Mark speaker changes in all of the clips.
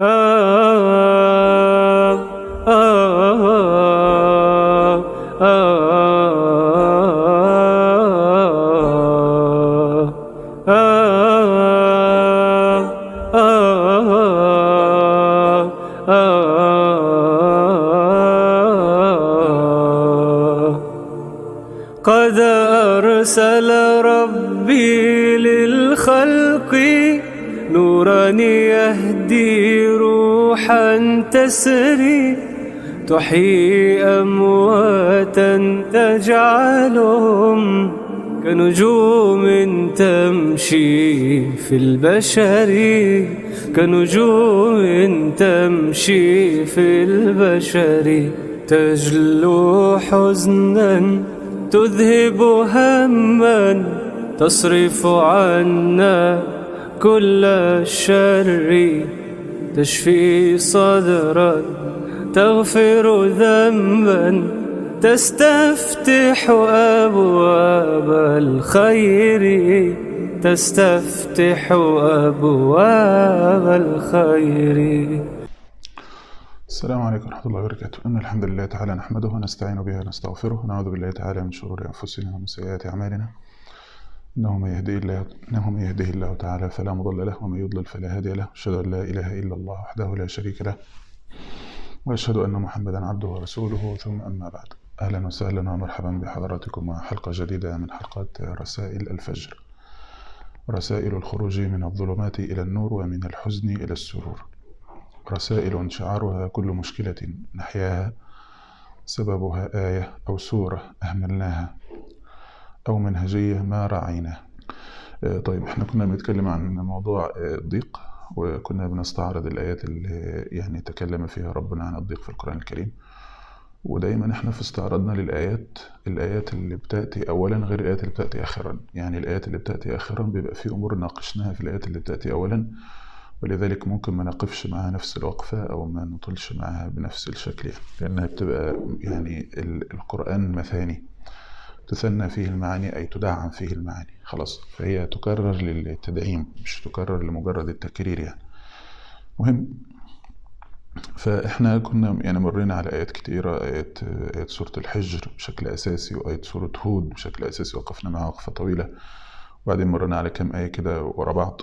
Speaker 1: قد أرسل ربي للخلق نورا يهدي روحا تسري تحيي أمواتا تجعلهم كنجوم تمشي في البشر كنجوم تمشي في البشر تجلو حزنا تذهب هما تصرف عنا كل الشر تشفي صدرا تغفر ذنبا تستفتح أبواب الخير تستفتح أبواب الخير
Speaker 2: السلام عليكم ورحمة الله وبركاته إن الحمد لله تعالى نحمده ونستعين به ونستغفره ونعوذ بالله تعالى من شرور أنفسنا ومن سيئات أعمالنا إنه من يهديه الله إنه من يهديه الله تعالى فلا مضل له ومن يضلل فلا هادي له أشهد أن لا إله إلا الله وحده لا شريك له وأشهد أن محمدا عبده ورسوله ثم أما بعد أهلا وسهلا ومرحبا بحضراتكم مع حلقة جديدة من حلقات رسائل الفجر رسائل الخروج من الظلمات إلى النور ومن الحزن إلى السرور رسائل شعارها كل مشكلة نحياها سببها آية أو سورة أهملناها أو منهجية ما راعيناها طيب احنا كنا بنتكلم عن موضوع الضيق وكنا بنستعرض الآيات اللي يعني تكلم فيها ربنا عن الضيق في القرآن الكريم ودايما احنا في استعراضنا للآيات الآيات اللي بتأتي أولا غير الآيات اللي بتأتي آخرا يعني الآيات اللي بتأتي آخرا بيبقى في أمور ناقشناها في الآيات اللي بتأتي أولا ولذلك ممكن ما نقفش معاها نفس الوقفة أو ما نطلش معاها بنفس الشكل يعني لأنها بتبقى يعني القرآن مثاني تثنى فيه المعاني أي تدعم فيه المعاني خلاص فهي تكرر للتدعيم مش تكرر لمجرد التكرير يعني مهم فإحنا كنا يعني مرينا على آيات كتيرة آيات آيات سورة الحجر بشكل أساسي وآيات سورة هود بشكل أساسي وقفنا معاها وقفة طويلة وبعدين مرينا على كام آية كده ورا بعض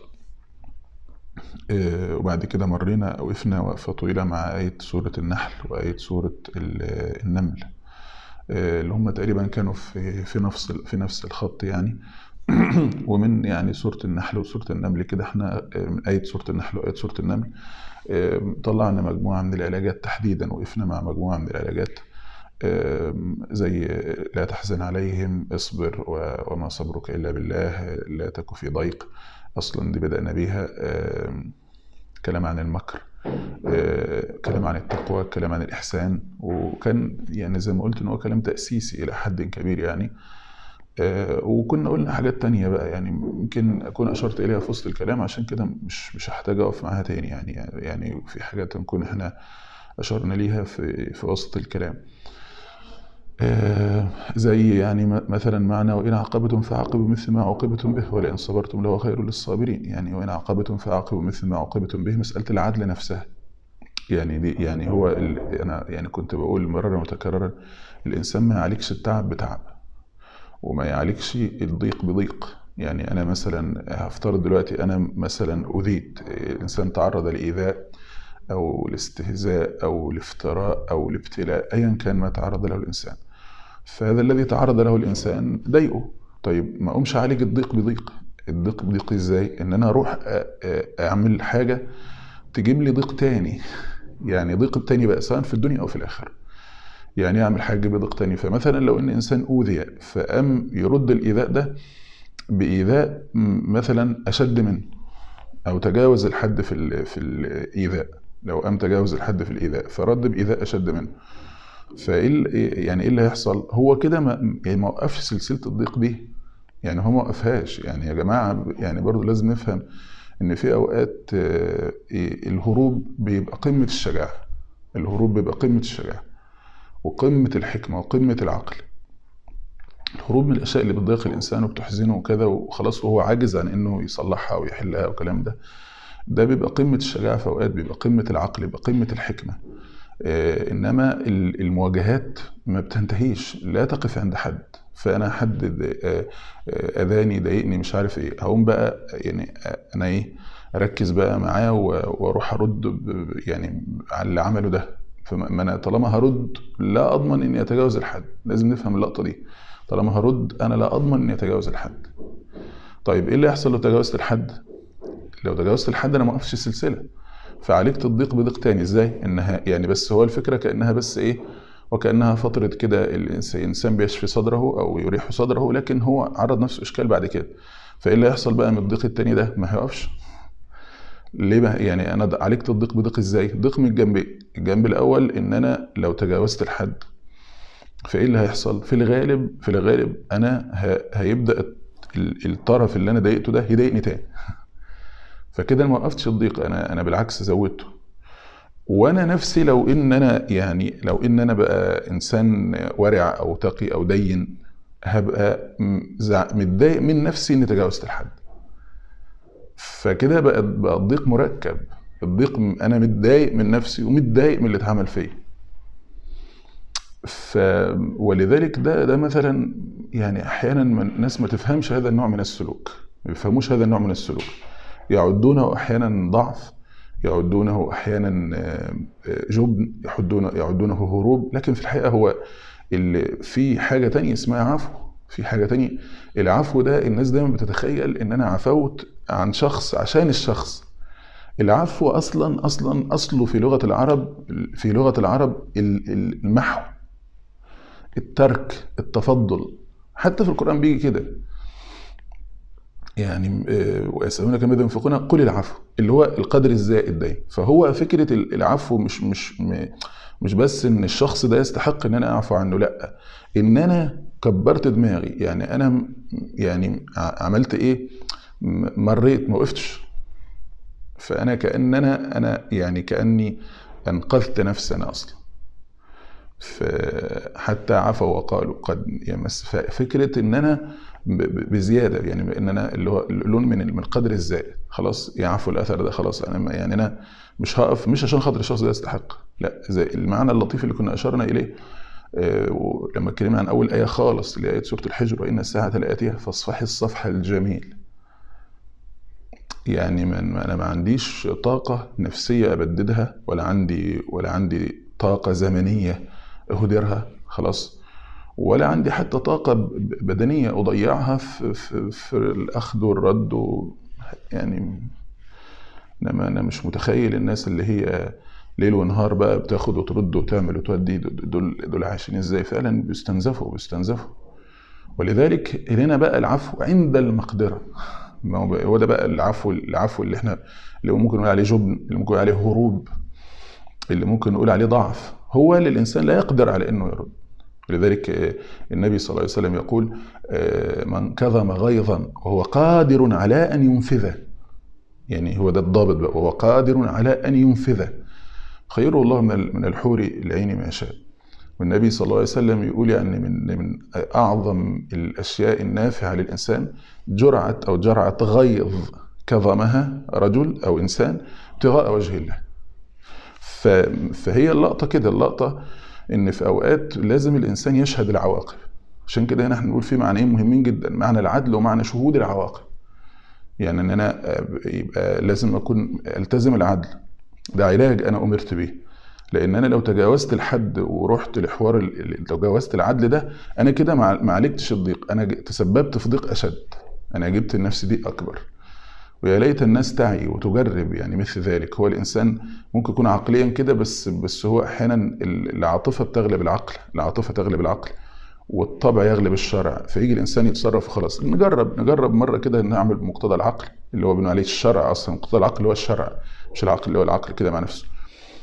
Speaker 2: وبعد كده مرينا وقفنا وقفة طويلة مع آية سورة النحل وآية سورة النمل اللي هم تقريبا كانوا في في نفس في نفس الخط يعني ومن يعني سورة النحل وسورة النمل كده احنا من آية سورة النحل وآية سورة النمل طلعنا مجموعة من العلاجات تحديدا وقفنا مع مجموعة من العلاجات زي لا تحزن عليهم اصبر وما صبرك إلا بالله لا تك في ضيق اصلا دي بدانا بيها كلام عن المكر كلام عن التقوى كلام عن الاحسان وكان يعني زي ما قلت ان هو كلام تاسيسي الى حد كبير يعني وكنا قلنا حاجات تانية بقى يعني يمكن اكون اشرت اليها في وسط الكلام عشان كده مش مش هحتاج اقف معاها تاني يعني يعني في حاجات نكون احنا اشرنا ليها في في وسط الكلام زي يعني مثلا معنى وإن عاقبتم فعاقبوا مثل ما عوقبتم به ولئن صبرتم لهو خير للصابرين يعني وإن عاقبتم فعاقبوا مثل ما عوقبتم به مسألة العدل نفسها يعني دي يعني هو أنا يعني كنت بقول مرارا وتكرارا الإنسان ما يعالجش التعب بتعب وما يعالجش الضيق بضيق يعني أنا مثلا هفترض دلوقتي أنا مثلا أذيت الإنسان تعرض لإيذاء أو الاستهزاء أو الافتراء أو الابتلاء أيا كان ما تعرض له الإنسان فهذا الذي تعرض له الإنسان ضايقه طيب ما أقومش أعالج الضيق بضيق الضيق بضيق إزاي إن أنا أروح أعمل حاجة تجيب لي ضيق تاني يعني ضيق التاني بقى سواء في الدنيا أو في الآخرة يعني أعمل حاجة بضيق تاني فمثلا لو إن إنسان أوذي فقام يرد الإيذاء ده بإيذاء مثلا أشد منه أو تجاوز الحد في ال في الإيذاء لو قام تجاوز الحد في الإيذاء فرد بإيذاء أشد منه فايه يعني ايه اللي هيحصل هو كده ما يعني ما وقفش سلسله الضيق دي يعني هو ما وقفهاش يعني يا جماعه يعني برضو لازم نفهم ان في اوقات الهروب بيبقى قمه الشجاعه الهروب بيبقى قمه الشجاعه وقمه الحكمه وقمه العقل الهروب من الاشياء اللي بتضايق الانسان وبتحزنه وكذا وخلاص وهو عاجز عن انه يصلحها ويحلها والكلام ده ده بيبقى قمة الشجاعة في أوقات بيبقى قمة العقل بيبقى قمة الحكمة آه، إنما ال- المواجهات ما بتنتهيش لا تقف عند حد فأنا حد د- آه، آه، أذاني ضايقني مش عارف إيه هقوم بقى يعني آه، أنا إيه أركز بقى معاه و- وأروح أرد ب- ب- يعني على اللي عمله ده فما أنا طالما هرد لا أضمن إني أتجاوز الحد لازم نفهم اللقطة دي طالما هرد أنا لا أضمن إني أتجاوز الحد طيب إيه اللي يحصل لو تجاوزت الحد؟ لو تجاوزت الحد انا ما وقفش السلسله فعليك تضيق بضيق تاني ازاي انها يعني بس هو الفكره كانها بس ايه وكانها فتره كده الإنس- الانسان بيشفي صدره او يريح صدره لكن هو عرض نفسه اشكال بعد كده فايه اللي هيحصل بقى من الضيق التاني ده ما هيقفش ليه بقى يعني انا د- عليك تضيق بضيق ازاي ضيق من الجنبين الجنب الاول ان انا لو تجاوزت الحد فايه اللي هيحصل في الغالب في الغالب انا ه- هيبدا ال- الطرف اللي انا ضايقته ده يضايقني تاني فكده انا ما وقفتش الضيق انا انا بالعكس زودته وانا نفسي لو ان انا يعني لو ان انا بقى انسان ورع او تقي او دين هبقى م- زع- متضايق من نفسي اني تجاوزت الحد فكده بقى بقى الضيق مركب الضيق م- انا متضايق من نفسي ومتضايق من اللي اتعمل فيا ف ولذلك ده ده مثلا يعني احيانا من- الناس ما تفهمش هذا النوع من السلوك ما بيفهموش هذا النوع من السلوك يعدونه احيانا ضعف يعدونه احيانا آه، آه، جبن يعدونه يعدونه هروب لكن في الحقيقه هو اللي في حاجه تانية اسمها عفو في حاجه تانية العفو ده الناس دايما بتتخيل ان انا عفوت عن شخص عشان الشخص العفو اصلا اصلا اصله في لغه العرب في لغه العرب ال- ال- المحو الترك التفضل حتى في القران بيجي كده يعني آه، ويسألونك ماذا ينفقون قل العفو اللي هو القدر الزائد ده فهو فكرة ال- العفو مش مش م- مش بس ان الشخص ده يستحق ان انا اعفو عنه لا ان انا كبرت دماغي يعني انا م- يعني ع- عملت ايه م- مريت ما وقفتش فانا كان انا انا يعني كاني انقذت نفسي انا اصلا فحتى عفوا وقالوا قد يمس فكره ان انا ب- ب- بزياده يعني ان انا اللي هو لون من من القدر الزائد خلاص يعفو الاثر ده خلاص انا ما- يعني انا مش هقف مش عشان خاطر الشخص ده يستحق لا زي المعنى اللطيف اللي كنا اشرنا اليه آه، ولما اتكلمنا عن اول ايه خالص اللي هي ايه سوره الحجر وان الساعه لاتيه فاصفحي الصفح الجميل يعني من انا ما عنديش طاقه نفسيه ابددها ولا عندي ولا عندي طاقه زمنيه اهدرها خلاص ولا عندي حتى طاقه ب- بدنيه اضيعها في, في, في الاخذ والرد و يعني انما انا مش متخيل الناس اللي هي ليل ونهار بقى بتاخد وترد وتعمل وتودي دول دول عايشين ازاي فعلا بيستنزفوا بيستنزفوا ولذلك هنا بقى العفو عند المقدره ما هو بقى- هو ده بقى العفو العفو اللي احنا اللي ممكن نقول عليه جبن اللي ممكن نقول عليه هروب اللي ممكن نقول عليه ضعف هو اللي الانسان لا يقدر على انه يرد ولذلك آه، النبي صلى الله عليه وسلم يقول آه، من كظم غيظا وهو قادر على ان ينفذه يعني هو ده الضابط بقى وهو قادر على ان ينفذه خيره الله من ال- من الحور العين ما يشاء والنبي صلى الله عليه وسلم يقول يعني من من اعظم الاشياء النافعه للانسان جرعه او جرعه غيظ كظمها رجل او انسان ابتغاء وجه الله ف- فهي اللقطه كده اللقطه ان في اوقات لازم الانسان يشهد العواقب عشان كده هنا احنا بنقول في معنيين مهمين جدا معنى العدل ومعنى شهود العواقب يعني ان انا يبقى لازم اكون التزم العدل ده علاج انا امرت به لان انا لو تجاوزت الحد ورحت لحوار ال- ال- تجاوزت العدل ده انا كده ما ما عالجتش الضيق انا ج- تسببت في ضيق اشد انا جبت لنفسي ضيق اكبر ويا ليت الناس تعي وتجرب يعني مثل ذلك هو الانسان ممكن يكون عقليا كده بس بس هو احيانا ال- العاطفه بتغلب العقل العاطفه تغلب العقل والطبع يغلب الشرع فيجي الانسان يتصرف خلاص نجرب نجرب مره كده نعمل بمقتضى العقل اللي هو بنقول عليه الشرع اصلا مقتضى العقل هو الشرع مش العقل اللي هو العقل كده مع نفسه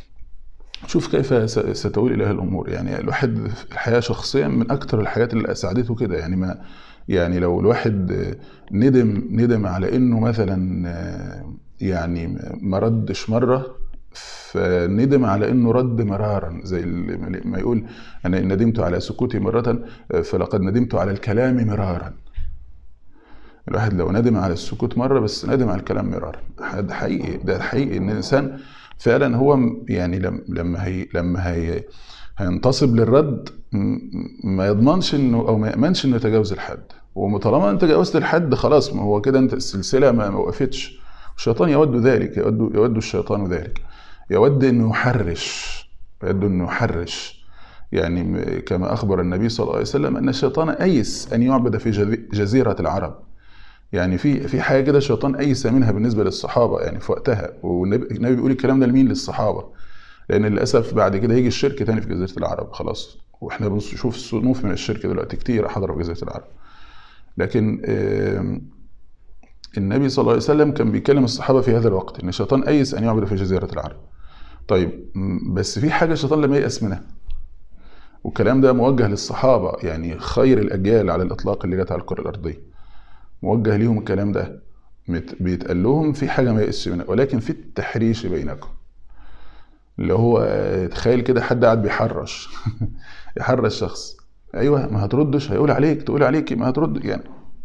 Speaker 2: شوف كيف س- ستؤول اليها الامور يعني الواحد في الحياه شخصيا من اكثر الحاجات اللي اسعدته كده يعني ما يعني لو الواحد ندم ندم على انه مثلا يعني ما ردش مره فندم على انه رد مرارا زي اللي ما يقول انا إن ندمت على سكوتي مره فلقد ندمت على الكلام مرارا الواحد لو ندم على السكوت مره بس ندم على الكلام مرارا ده حقيقي ده حقيقي ان الانسان فعلا هو م- يعني لم- لما هي لما هي هينتصب للرد م- ما يضمنش انه او ما يامنش انه يتجاوز الحد وطالما انت تجاوزت الحد خلاص ما هو كده انت السلسله ما ما وقفتش الشيطان يود ذلك يود يود الشيطان ذلك يود انه يحرش يود انه يحرش يعني م- كما اخبر النبي صلى الله عليه وسلم ان الشيطان ايس ان يعبد في جزي- جزيره العرب يعني في في حاجه كده الشيطان ايس منها بالنسبه للصحابه يعني في وقتها والنبي النبي بيقول الكلام ده لمين للصحابه لان للاسف بعد كده هيجي الشرك تاني في جزيره العرب خلاص واحنا بنشوف الصنوف من الشرك دلوقتي كتير حضروا في جزيره العرب لكن آم، النبي صلى الله عليه وسلم كان بيكلم الصحابه في هذا الوقت ان الشيطان ايس ان يعبد في جزيره العرب طيب م- بس في حاجه الشيطان لم ييأس منها والكلام ده موجه للصحابه يعني خير الاجيال على الاطلاق اللي جت على الكره الارضيه موجه ليهم الكلام ده مت- بيتقال لهم في حاجه ما يئسش منها ولكن في التحريش بينكم اللي هو آه، تخيل كده حد قاعد بيحرش يحرش شخص ايوه ما هتردش هيقول عليك تقول عليك ما هترد يعني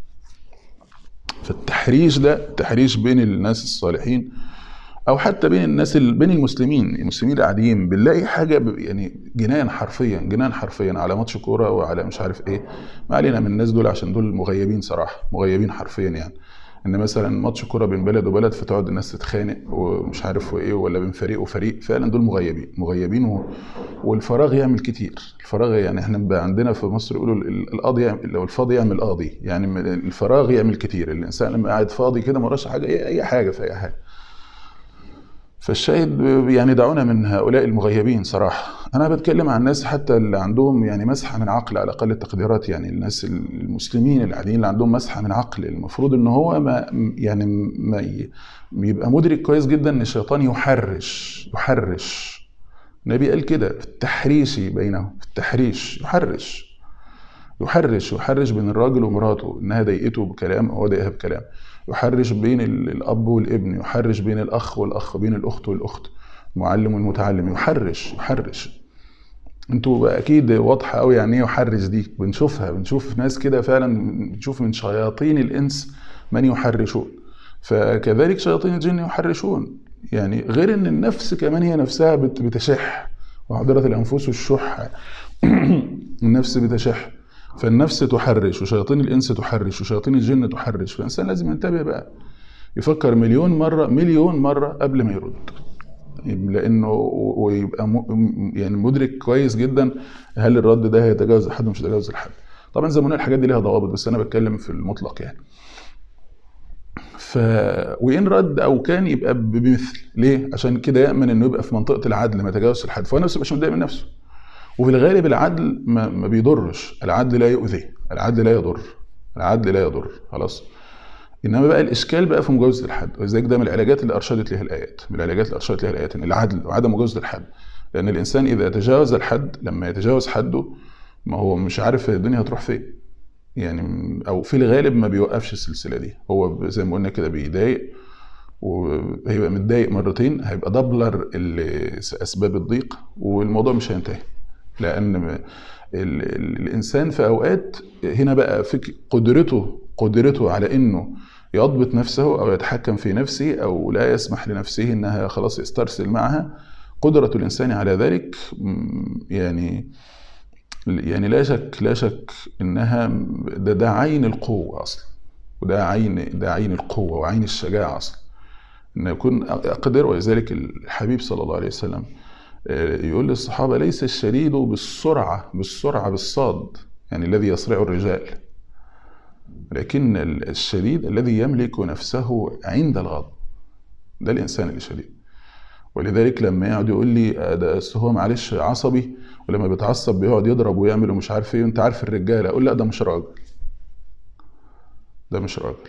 Speaker 2: فالتحريش ده التحريش بين الناس الصالحين او حتى بين الناس ال... بين المسلمين المسلمين العاديين بنلاقي حاجه ب... يعني جنان حرفيا جنان حرفيا على ماتش كوره وعلى مش عارف ايه ما علينا من الناس دول عشان دول مغيبين صراحه مغيبين حرفيا يعني ان مثلا ماتش كوره بين بلد وبلد فتقعد الناس تتخانق ومش عارف وايه ولا بين فريق وفريق فعلا دول مغيبين مغيبين و... والفراغ يعمل كتير الفراغ يعني احنا بقى عندنا في مصر يقولوا ال- القاضي يعمل لو الفاضي يعمل قاضي يعني م- الفراغ يعمل كتير الانسان لما قاعد فاضي كده ما وراش حاجه اي أي حاجه في اي حاجه فالشاهد يعني دعونا من هؤلاء المغيبين صراحة أنا بتكلم عن الناس حتى اللي عندهم يعني مسحة من عقل على أقل التقديرات يعني الناس المسلمين العاديين اللي عندهم مسحة من عقل المفروض إن هو ما يعني ما ي- يبقى مدرك كويس جدا إن الشيطان يحرش يحرش النبي قال كده في التحريش بينهم في التحريش يحرش يحرش يحرش بين الراجل ومراته انها ضايقته بكلام او هو ضايقها بكلام يحرش بين ال- الاب والابن يحرش بين الاخ والاخ بين الاخت والاخت المعلم والمتعلم يحرش يحرش انتوا بقى اكيد واضحه قوي يعني ايه يحرش دي بنشوفها بنشوف ناس كده فعلا بنشوف من شياطين الانس من يحرشون فكذلك شياطين الجن يحرشون يعني غير ان النفس كمان هي نفسها بت- بتشح وحضرت الانفس الشح النفس بتشح فالنفس تحرش وشياطين الانس تحرش وشياطين الجن تحرش فالانسان لازم ينتبه بقى يفكر مليون مره مليون مره قبل ما يرد لانه ويبقى م- يعني مدرك كويس جدا هل الرد ده هيتجاوز الحد مش هيتجاوز الحد طبعا زي ما قلنا الحاجات دي ليها ضوابط بس انا بتكلم في المطلق يعني ف وان رد او كان يبقى ب- بمثل ليه عشان كده يامن انه يبقى في منطقه العدل ما يتجاوزش الحد فهو نفسه مش متضايق من نفسه وفي الغالب العدل ما, ما بيضرش العدل لا يؤذي العدل لا يضر العدل لا يضر خلاص انما بقى الاشكال بقى في مجاوزه الحد ولذلك ده من العلاجات اللي ارشدت لها الايات من العلاجات اللي ارشدت لها الايات ان العدل وعدم مجاوزه الحد لان الانسان اذا تجاوز الحد لما يتجاوز حده ما هو مش عارف الدنيا هتروح فين يعني او في الغالب ما بيوقفش السلسله دي هو زي ما قلنا كده بيضايق وهيبقى متضايق مرتين هيبقى دبلر ال- اسباب الضيق والموضوع مش هينتهي لان م- ال- ال- الانسان في اوقات هنا بقى فك قدرته قدرته على انه يضبط نفسه او يتحكم في نفسه او لا يسمح لنفسه انها خلاص يسترسل معها قدرة الانسان على ذلك م- يعني يعني لا شك لا شك انها ده, ده عين القوة اصلا وده عين ده عين القوة وعين الشجاعة اصلا ان يكون اقدر ولذلك الحبيب صلى الله عليه وسلم آه، يقول للصحابة ليس الشديد بالسرعة بالسرعة بالصاد يعني الذي يصرع الرجال لكن الشديد الذي يملك نفسه عند الغضب ده الإنسان اللي شديد ولذلك لما يقعد يقول لي آه، ده أصل هو معلش عصبي ولما بيتعصب بيقعد يضرب ويعمل ومش عارف ايه وانت عارف الرجاله اقول لا ده مش راجل ده مش راجل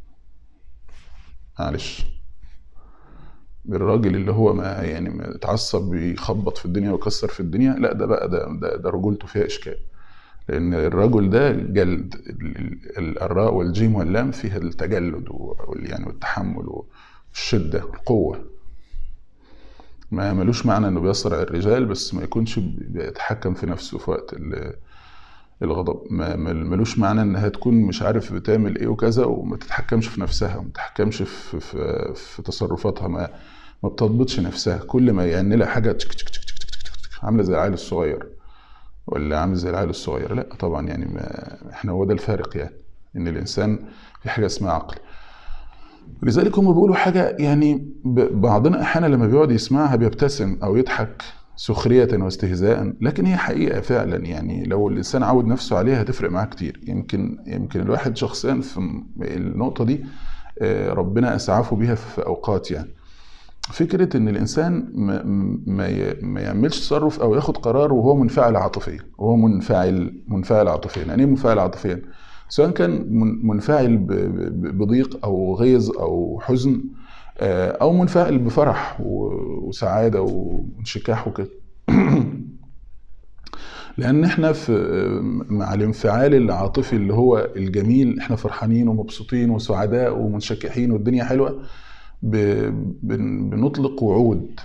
Speaker 2: معلش الراجل اللي هو ما يعني ما اتعصب بيخبط في الدنيا ويكسر في الدنيا لا ده بقى ده ده, ده رجولته فيها اشكال لان الرجل ده جلد ال- ال- ال- الراء والجيم واللام فيها التجلد وال- يعني والتحمل والشده والقوه ما ملوش معنى انه بيصرع الرجال بس ما يكونش بيتحكم في نفسه في وقت ال- الغضب ما ما- ملوش معنى انها تكون مش عارف بتعمل ايه وكذا وما تتحكمش في نفسها وما تتحكمش في في, في تصرفاتها ما ما بتضبطش نفسها كل ما يعني لها حاجه تشك تشك تشك تشك تشك تشك عامله زي العيل الصغير ولا عامل زي العيل الصغير لا طبعا يعني ما احنا هو ده الفارق يعني ان الانسان في حاجه اسمها عقل لذلك هم بيقولوا حاجه يعني ب- بعضنا احيانا لما بيقعد يسمعها بيبتسم او يضحك سخريه واستهزاء لكن هي حقيقه فعلا يعني لو الانسان عود نفسه عليها هتفرق معاه كتير يمكن يمكن الواحد شخصيا في النقطه دي آه، ربنا اسعفه بيها في اوقات يعني فكره ان الانسان ما, ما ي- ما يعملش تصرف او ياخد قرار وهو منفعل عاطفيا وهو منفعل منفعل عاطفيا يعني ايه منفعل عاطفيا سواء كان من- منفعل ب- ب- بضيق او غيظ او حزن آه، او منفعل بفرح و- وسعاده وانشكاح وكده لان احنا في مع الانفعال العاطفي اللي هو الجميل احنا فرحانين ومبسوطين وسعداء ومنشكحين والدنيا حلوه ب- بن- بنطلق وعود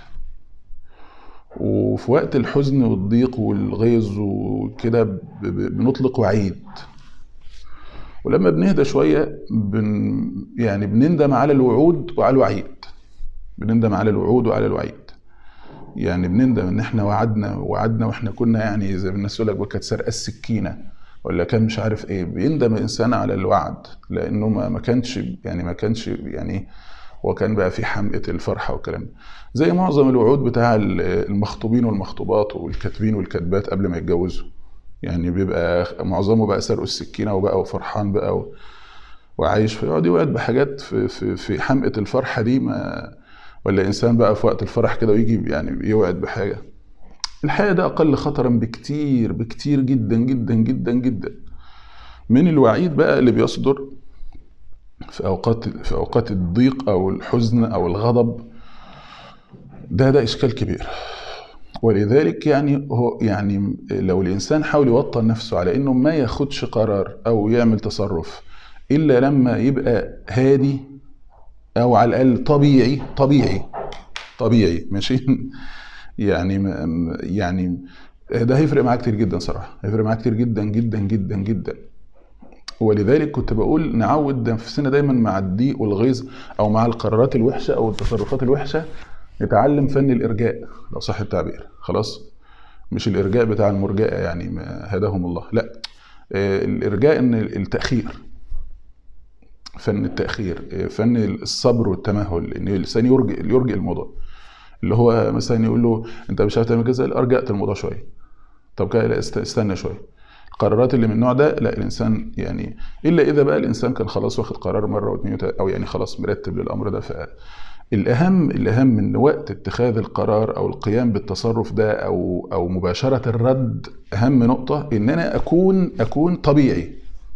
Speaker 2: وفي وقت الحزن والضيق والغيظ وكده ب- ب- بنطلق وعيد ولما بنهدى شويه بن يعني بنندم على الوعود وعلى الوعيد بنندم على الوعود وعلى الوعيد يعني بنندم ان احنا وعدنا وعدنا واحنا كنا يعني زي ما الناس يقول لك كانت سرقه السكينه ولا كان مش عارف ايه بيندم الانسان على الوعد لانه ما ما كانش يعني ما كانش يعني هو كان بقى في حمقى الفرحه والكلام ده زي معظم الوعود بتاع المخطوبين والمخطوبات والكاتبين والكاتبات قبل ما يتجوزوا يعني بيبقى معظمه بقى سرقوا السكينه وبقى وفرحان بقى و... وعايش فيقعد يوعد بحاجات في في في حمقى الفرحه دي ما ولا انسان بقى في وقت الفرح كده ويجي يعني يوعد بحاجه الحقيقه ده اقل خطرا بكتير بكتير جدا جدا جدا جدا من الوعيد بقى اللي بيصدر في اوقات في اوقات الضيق او الحزن او الغضب ده ده اشكال كبير ولذلك يعني هو يعني لو الانسان حاول يوطن نفسه على انه ما ياخدش قرار او يعمل تصرف الا لما يبقى هادي او على الاقل طبيعي طبيعي طبيعي ماشي يعني يعني ده هيفرق معاه كتير جدا صراحه هيفرق معاه كتير جدا جدا جدا جدا ولذلك كنت بقول نعود نفسنا دايما مع الضيق والغيظ او مع القرارات الوحشه او التصرفات الوحشه نتعلم فن الارجاء لو صح التعبير خلاص مش الارجاء بتاع المرجئه يعني ما هداهم الله لا الارجاء ان التاخير فن التاخير فن الصبر والتمهل ان الانسان يرجئ يرجئ الموضوع اللي هو مثلا يقول له انت مش عارف تعمل كذا ارجعت الموضوع شويه طب كده لا استنى شويه القرارات اللي من النوع ده لا الانسان يعني الا اذا بقى الانسان كان خلاص واخد قرار مره واثنين او يعني خلاص مرتب للامر ده فالاهم الاهم من وقت اتخاذ القرار او القيام بالتصرف ده او او مباشره الرد اهم نقطه ان انا اكون اكون طبيعي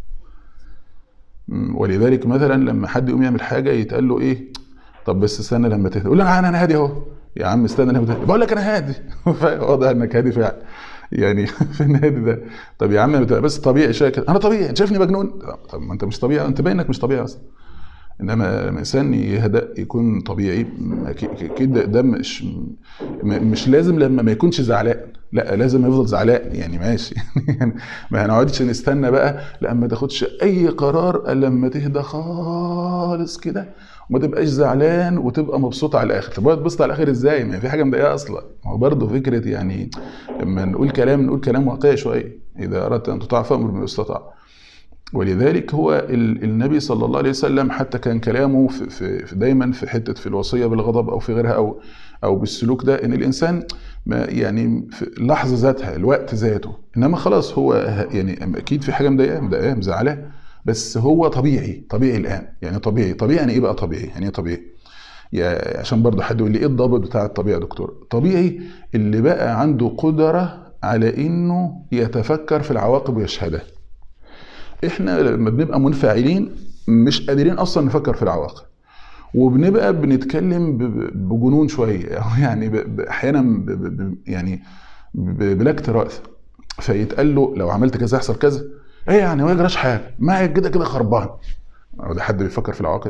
Speaker 2: ولذلك مثلا لما حد يقوم يعمل حاجه يتقال له ايه طب بس استنى لما تهدى يقول انا انا هادي اهو يا عم استنى لما تهدى بقول لك انا هادي واضح انك هادي فعلا يعني في النادي ده طب يا عم بس طبيعي شويه كده انا طبيعي انت شايفني مجنون طب ما انت مش طبيعي انت باين انك مش طبيعي اصلا انما لما الانسان يهدأ يكون طبيعي اكيد ده مش مش لازم لما ما يكونش زعلان لا لازم يفضل زعلان يعني ماشي يعني ما هنقعدش نستنى بقى لا ما تاخدش اي قرار الا لما تهدى خالص كده وما تبقاش زعلان وتبقى مبسوط على الاخر طب تبسط على الاخر ازاي ما في حاجه مضايقه اصلا ما هو برضه فكره يعني لما نقول كلام نقول كلام واقعي شويه اذا اردت ان تطاع فامر بما يستطاع ولذلك هو النبي صلى الله عليه وسلم حتى كان كلامه في, في دايما في حته في الوصيه بالغضب او في غيرها او او بالسلوك ده ان الانسان ما يعني في اللحظه ذاتها الوقت ذاته انما خلاص هو يعني اكيد في حاجه مضايقاه مضايقاه مزعلاه بس هو طبيعي طبيعي الان يعني طبيعي طبيعي يعني ايه بقى طبيعي يعني ايه طبيعي يعني عشان برضه حد يقول لي ايه الضابط بتاع الطبيعي يا دكتور طبيعي اللي بقى عنده قدره على انه يتفكر في العواقب ويشهدها احنا لما بنبقى منفعلين مش قادرين اصلا نفكر في العواقب وبنبقى بنتكلم بجنون شويه يعني احيانا يعني بلا اكتراث فيتقال له لو عملت كذا يحصل كذا ايه يعني ما يجراش حاجه ما كده كده خربان ده حد بيفكر في العواقب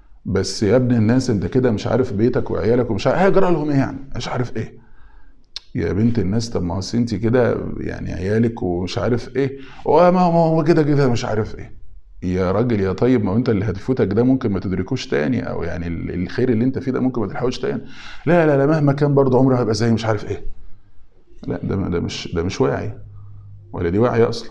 Speaker 2: بس يا ابن الناس انت كده مش عارف بيتك وعيالك ومش عارف هيجرى لهم ايه يعني مش عارف ايه يا بنت الناس طب ما هو أصل انت كده يعني عيالك ومش عارف ايه وما هو ما هو كده كده مش عارف ايه يا راجل يا طيب ما هو انت اللي هتفوتك ده ممكن ما تدركوش تاني او يعني ال- الخير اللي انت فيه ده ممكن ما تلحقوش تاني لا لا لا مهما كان برضه عمره هيبقى زي مش عارف ايه لا ده ده مش ده مش واعي ولا دي واعية اصلا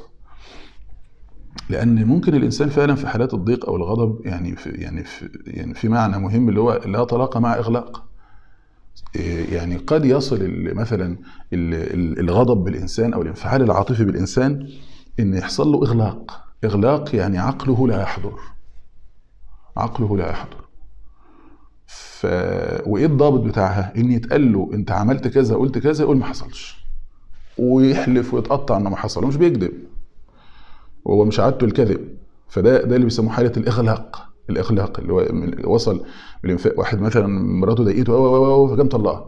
Speaker 2: لان ممكن الانسان فعلا في حالات الضيق او الغضب يعني في يعني في يعني في معنى مهم اللي هو لا طلاق مع اغلاق إيه يعني قد يصل ال- مثلا ال- ال- الغضب بالانسان او الانفعال العاطفي بالانسان ان يحصل له اغلاق اغلاق يعني عقله لا يحضر عقله لا يحضر ف وايه الضابط بتاعها ان يتقال له انت عملت كذا قلت كذا يقول ما حصلش ويحلف ويتقطع انه ما حصل ومش بيكذب وهو مش عادته الكذب فده ده اللي بيسموه حاله الاغلاق الاغلاق اللي هو من- وصل بالانفاق واحد مثلا مراته ضايقته أوي أوي أوي فقام طلقها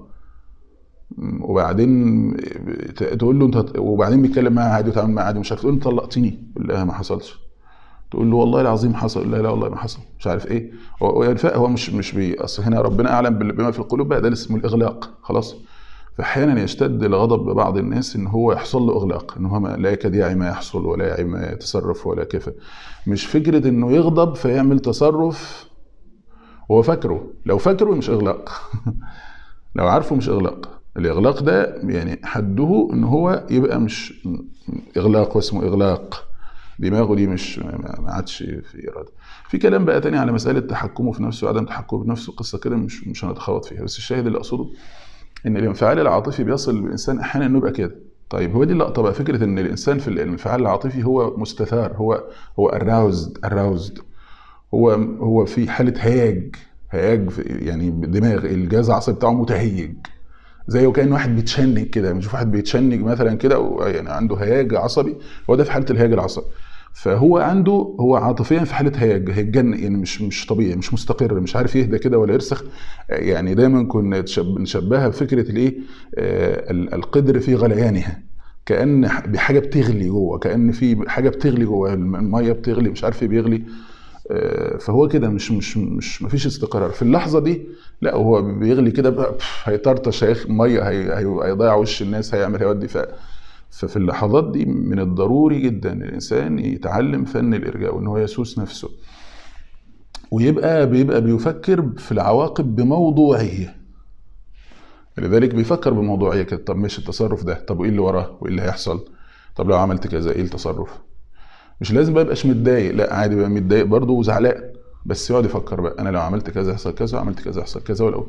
Speaker 2: وبعدين ت- تقول له انت وبعدين بيتكلم معاها عادي وتعامل معاها عادي مش عارف تقول له طلقتني يقول لها ما حصلش تقول له والله العظيم حصل يقول لها لا والله ما حصل مش عارف ايه هو هو الفاء هو مش مش بي اصل هنا ربنا اعلم بال- بما في القلوب بقى ده اسمه الاغلاق خلاص فاحيانا يشتد الغضب ببعض الناس ان هو يحصل له اغلاق ان هو ما- لا يكاد يعي ما يحصل ولا يعي ما يتصرف ولا كيف مش فكره انه يغضب فيعمل تصرف هو فاكره لو فاكره مش اغلاق لو عارفه مش اغلاق الاغلاق ده يعني حده ان هو يبقى مش اغلاق واسمه اغلاق دماغه دي مش ما ما عادش في اراده في كلام بقى تاني على مساله تحكمه في نفسه وعدم تحكمه في نفسه قصه كده مش مش هنتخوض فيها بس الشاهد اللي اقصده ان الانفعال العاطفي بيصل بالانسان احيانا انه يبقى كده طيب هو دي اللقطه بقى فكره ان الانسان في الانفعال العاطفي هو مستثار هو هو اراوزد اراوزد هو هو في حاله هياج هياج في- يعني دماغ الجهاز العصبي بتاعه متهيج زي وكأن واحد بيتشنج كده بنشوف واحد بيتشنج مثلا كده و- يعني عنده هياج عصبي هو ده في حاله الهياج العصبي فهو عنده هو عاطفيا في حاله هياج هيجن يعني مش مش طبيعي مش مستقر مش عارف يهدى كده ولا يرسخ يعني دايما كنا تشب- نشبهها بفكره الايه آه، ال- القدر في غليانها كان ح- بحاجه بتغلي جوه كان في حاجه بتغلي جوه الم- الميه بتغلي مش عارف ايه بيغلي آه، فهو كده مش مش مش مفيش استقرار في اللحظه دي لا هو بيغلي كده بقى بف، هيطرطش هيخ ميه هي- هي- هيضيع وش الناس هيعمل هيودي ف ففي اللحظات دي من الضروري جدا الانسان يتعلم فن الارجاء وان هو يسوس نفسه ويبقى بيبقى بيفكر في العواقب بموضوعيه لذلك بيفكر بموضوعيه كده طب ماشي التصرف ده طب وايه اللي وراه وايه اللي هيحصل طب لو عملت كذا ايه التصرف مش لازم بقى يبقاش متضايق لا عادي بقى متضايق برضه وزعلان بس يقعد يفكر بقى انا لو عملت كذا يحصل كذا وعملت كذا يحصل كذا ولو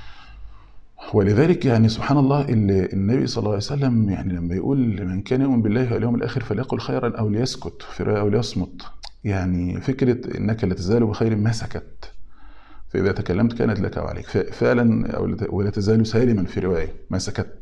Speaker 2: ولذلك يعني سبحان الله ال- النبي صلى الله عليه وسلم يعني لما يقول من كان يؤمن بالله واليوم الاخر فليقل خيرا او ليسكت في روايه او ليصمت يعني فكره انك لا تزال بخير ما سكت فاذا تكلمت كانت لك وعليك ف- فعلا او لا ت- ولا تزال سالما في روايه ما سكت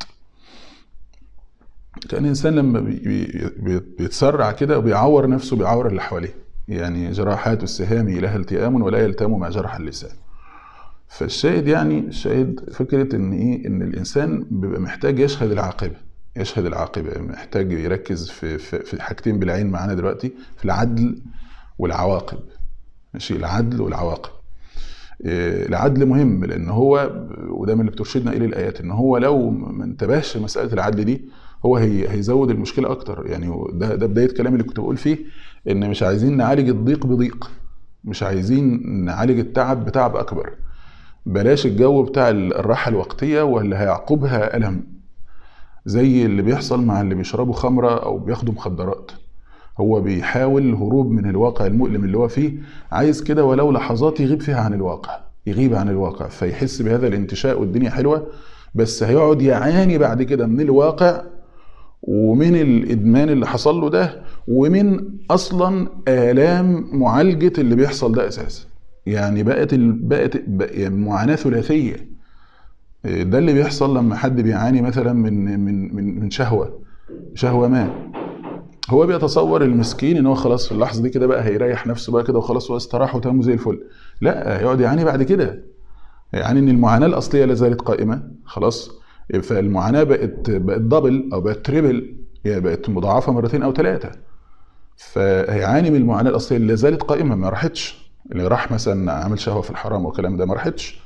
Speaker 2: كان الانسان لما بي- بي- بي- بيتسرع كده وبيعور نفسه بيعور اللي حواليه يعني جراحات السهام لها التئام ولا يلتام ما جرح اللسان فالشاهد يعني الشاهد فكره ان ايه ان الانسان بيبقى محتاج يشهد العاقبه يشهد العاقبه محتاج يركز في في, في حاجتين بالعين معانا دلوقتي في العدل والعواقب ماشي العدل والعواقب إيه، العدل مهم لان هو وده من اللي بترشدنا اليه الايات ان هو لو ما انتبهش لمساله العدل دي هو هي هيزود المشكله اكتر يعني هو ده ده بدايه كلامي اللي كنت بقول فيه ان مش عايزين نعالج الضيق بضيق مش عايزين نعالج التعب بتعب اكبر بلاش الجو بتاع الراحه الوقتيه واللي هيعقبها الم زي اللي بيحصل مع اللي بيشربوا خمره او بياخدوا مخدرات هو بيحاول الهروب من الواقع المؤلم اللي هو فيه عايز كده ولو لحظات يغيب فيها عن الواقع يغيب عن الواقع فيحس بهذا الانتشاء والدنيا حلوة بس هيقعد يعاني بعد كده من الواقع ومن الإدمان اللي حصل له ده ومن أصلا آلام معالجة اللي بيحصل ده أساسا يعني بقت ال... بقت بق- يعني معاناة ثلاثية ده اللي بيحصل لما حد بيعاني مثلا من من من من شهوة شهوة ما هو بيتصور المسكين ان هو خلاص في اللحظه دي كده بقى هيريح نفسه بقى كده وخلاص هو استراح وتمه زي الفل لا هيقعد يعاني بعد كده يعني ان المعاناه الاصليه لا زالت قائمه خلاص فالمعاناه بقت بقت دبل او بقت تريبل يعني بقت مضاعفه مرتين او ثلاثه فهيعاني من المعاناه الاصليه اللي لا زالت قائمه ما راحتش اللي راح مثلا عامل شهوه في الحرام والكلام ده ما راحتش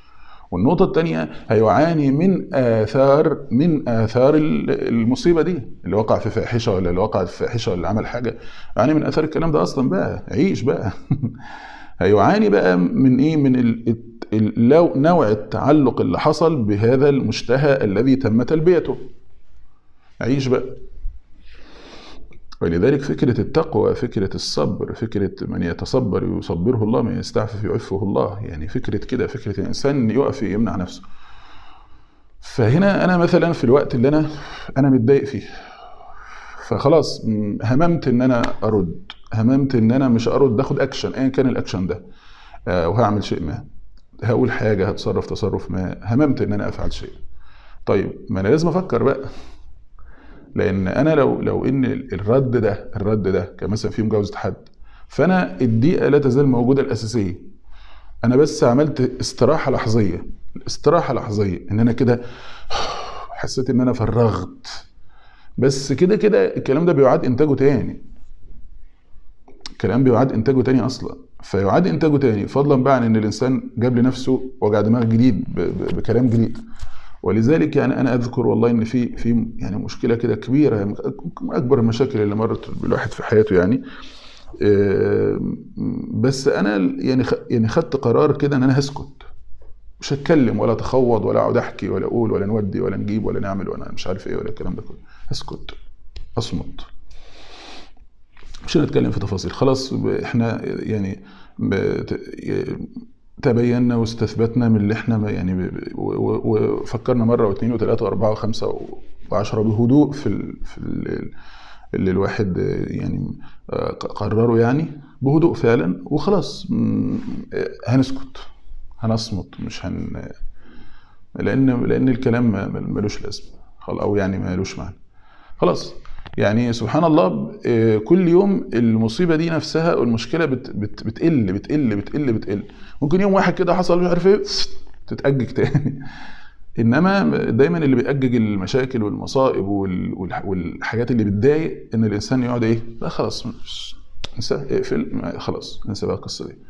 Speaker 2: والنقطة الثانية هيعاني من آثار من آثار ال- المصيبة دي اللي وقع في فاحشة ولا اللي وقع في فاحشة ولا عمل حاجة يعاني من آثار الكلام ده أصلا بقى عيش بقى هيعاني بقى من إيه من ال- ال- لو- نوع التعلق اللي حصل بهذا المشتهى الذي تم تلبيته عيش بقى ولذلك فكرة التقوى فكرة الصبر فكرة من يتصبر يصبره الله من يستعفف يعفه الله يعني فكرة كده فكرة الإنسان يقف يمنع نفسه فهنا أنا مثلا في الوقت اللي أنا أنا متضايق فيه فخلاص م، هممت إن أنا أرد هممت إن أنا مش أرد أخد أكشن أيا كان الأكشن ده آه، وهعمل شيء ما هقول حاجة هتصرف تصرف ما هممت إن أنا أفعل شيء طيب ما أنا لازم أفكر بقى لان انا لو لو ان الرد ده الرد ده كمثلا في مجاوزه حد فانا الدقيقه لا تزال موجوده الاساسيه انا بس عملت استراحه لحظيه استراحه لحظيه ان انا كده حسيت ان انا فرغت بس كده كده الكلام ده بيعاد انتاجه تاني الكلام بيعاد انتاجه تاني اصلا فيعاد انتاجه تاني فضلا بقى عن ان الانسان جاب لنفسه وجع دماغ جديد ب- ب- بكلام جديد ولذلك يعني انا اذكر والله ان في في يعني مشكله كده كبيره من اكبر المشاكل اللي مرت بالواحد في حياته يعني آه، بس انا يعني خ- يعني خدت قرار كده ان انا هسكت مش هتكلم ولا اتخوض ولا اقعد احكي ولا اقول ولا نودي ولا نجيب ولا نعمل ولا مش عارف ايه ولا الكلام ده كله هسكت اصمت مش هنتكلم في تفاصيل خلاص ب- احنا يعني ب- ت- تبينا واستثبتنا من اللي احنا ما- يعني ب- ب- و- و- وفكرنا مره واثنين وثلاثه واربعه وخمسه وعشره بهدوء في ال في ال اللي الواحد يعني آه، قرره يعني بهدوء فعلا وخلاص م، آه، هنسكت هنصمت مش هن لان لان الكلام ما- ملوش لازمه خلاص او يعني ملوش معنى خلاص يعني سبحان الله آه، كل يوم المصيبه دي نفسها والمشكله بت بت بتقل بتقل بتقل بتقل ممكن يوم واحد كده حصل مش عارف ايه تتأجج تاني انما دايما اللي بيأجج المشاكل والمصائب وال- والح- والحاجات اللي بتضايق ان الانسان يقعد ايه لا خلاص مش- انسى اقفل ما- خلاص انسى بقى القصه دي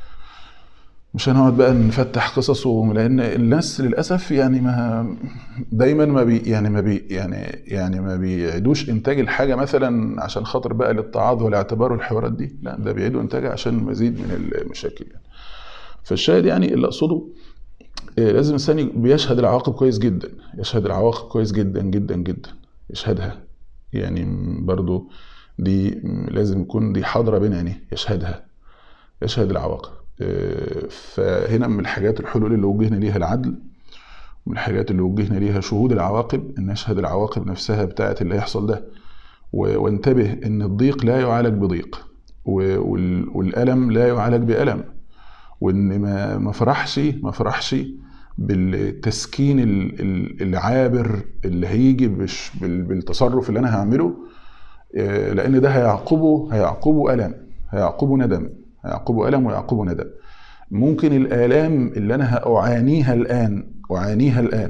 Speaker 2: مش هنقعد بقى نفتح قصص و- لان الناس للاسف يعني ما دايما ما بي يعني ما بي يعني يعني ما بيعيدوش انتاج الحاجه مثلا عشان خاطر بقى للتعاظ والاعتبار والحوارات دي لا ده بيعيدوا انتاجها عشان مزيد من المشاكل يعني فالشاهد يعني اللي اقصده إيه، لازم الانسان بيشهد العواقب كويس جدا يشهد العواقب كويس جدا جدا جدا يشهدها يعني برضو دي لازم يكون دي حاضره بين عينيه يشهدها يشهد العواقب إيه، فهنا من الحاجات الحلول اللي وجهنا ليها العدل من الحاجات اللي وجهنا ليها شهود العواقب ان نشهد العواقب نفسها بتاعه اللي هيحصل ده و- وانتبه ان الضيق لا يعالج بضيق و- وال- والالم لا يعالج بالم وان ما ما فرحش ما فرحش بالتسكين ال- ال- العابر اللي هيجي بش- بال- بالتصرف اللي انا هعمله آه، لان ده هيعقبه هيعقبه الم هيعقبه ندم هيعقبه الم ويعقبه ندم ممكن الالام اللي انا هاعانيها الان اعانيها الان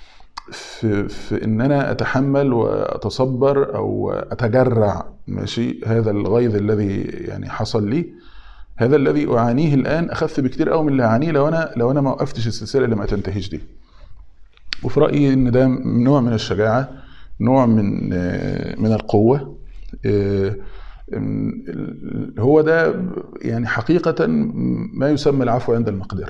Speaker 2: في, في ان انا اتحمل واتصبر او اتجرع ماشي هذا الغيظ الذي يعني حصل لي هذا الذي اعانيه الان اخف بكتير قوي من اللي اعانيه لو انا لو انا ما وقفتش السلسله اللي ما تنتهيش دي وفي رايي ان ده نوع من الشجاعه نوع من آه، من القوه آه، ال- هو ده يعني حقيقه ما يسمى العفو عند المقدره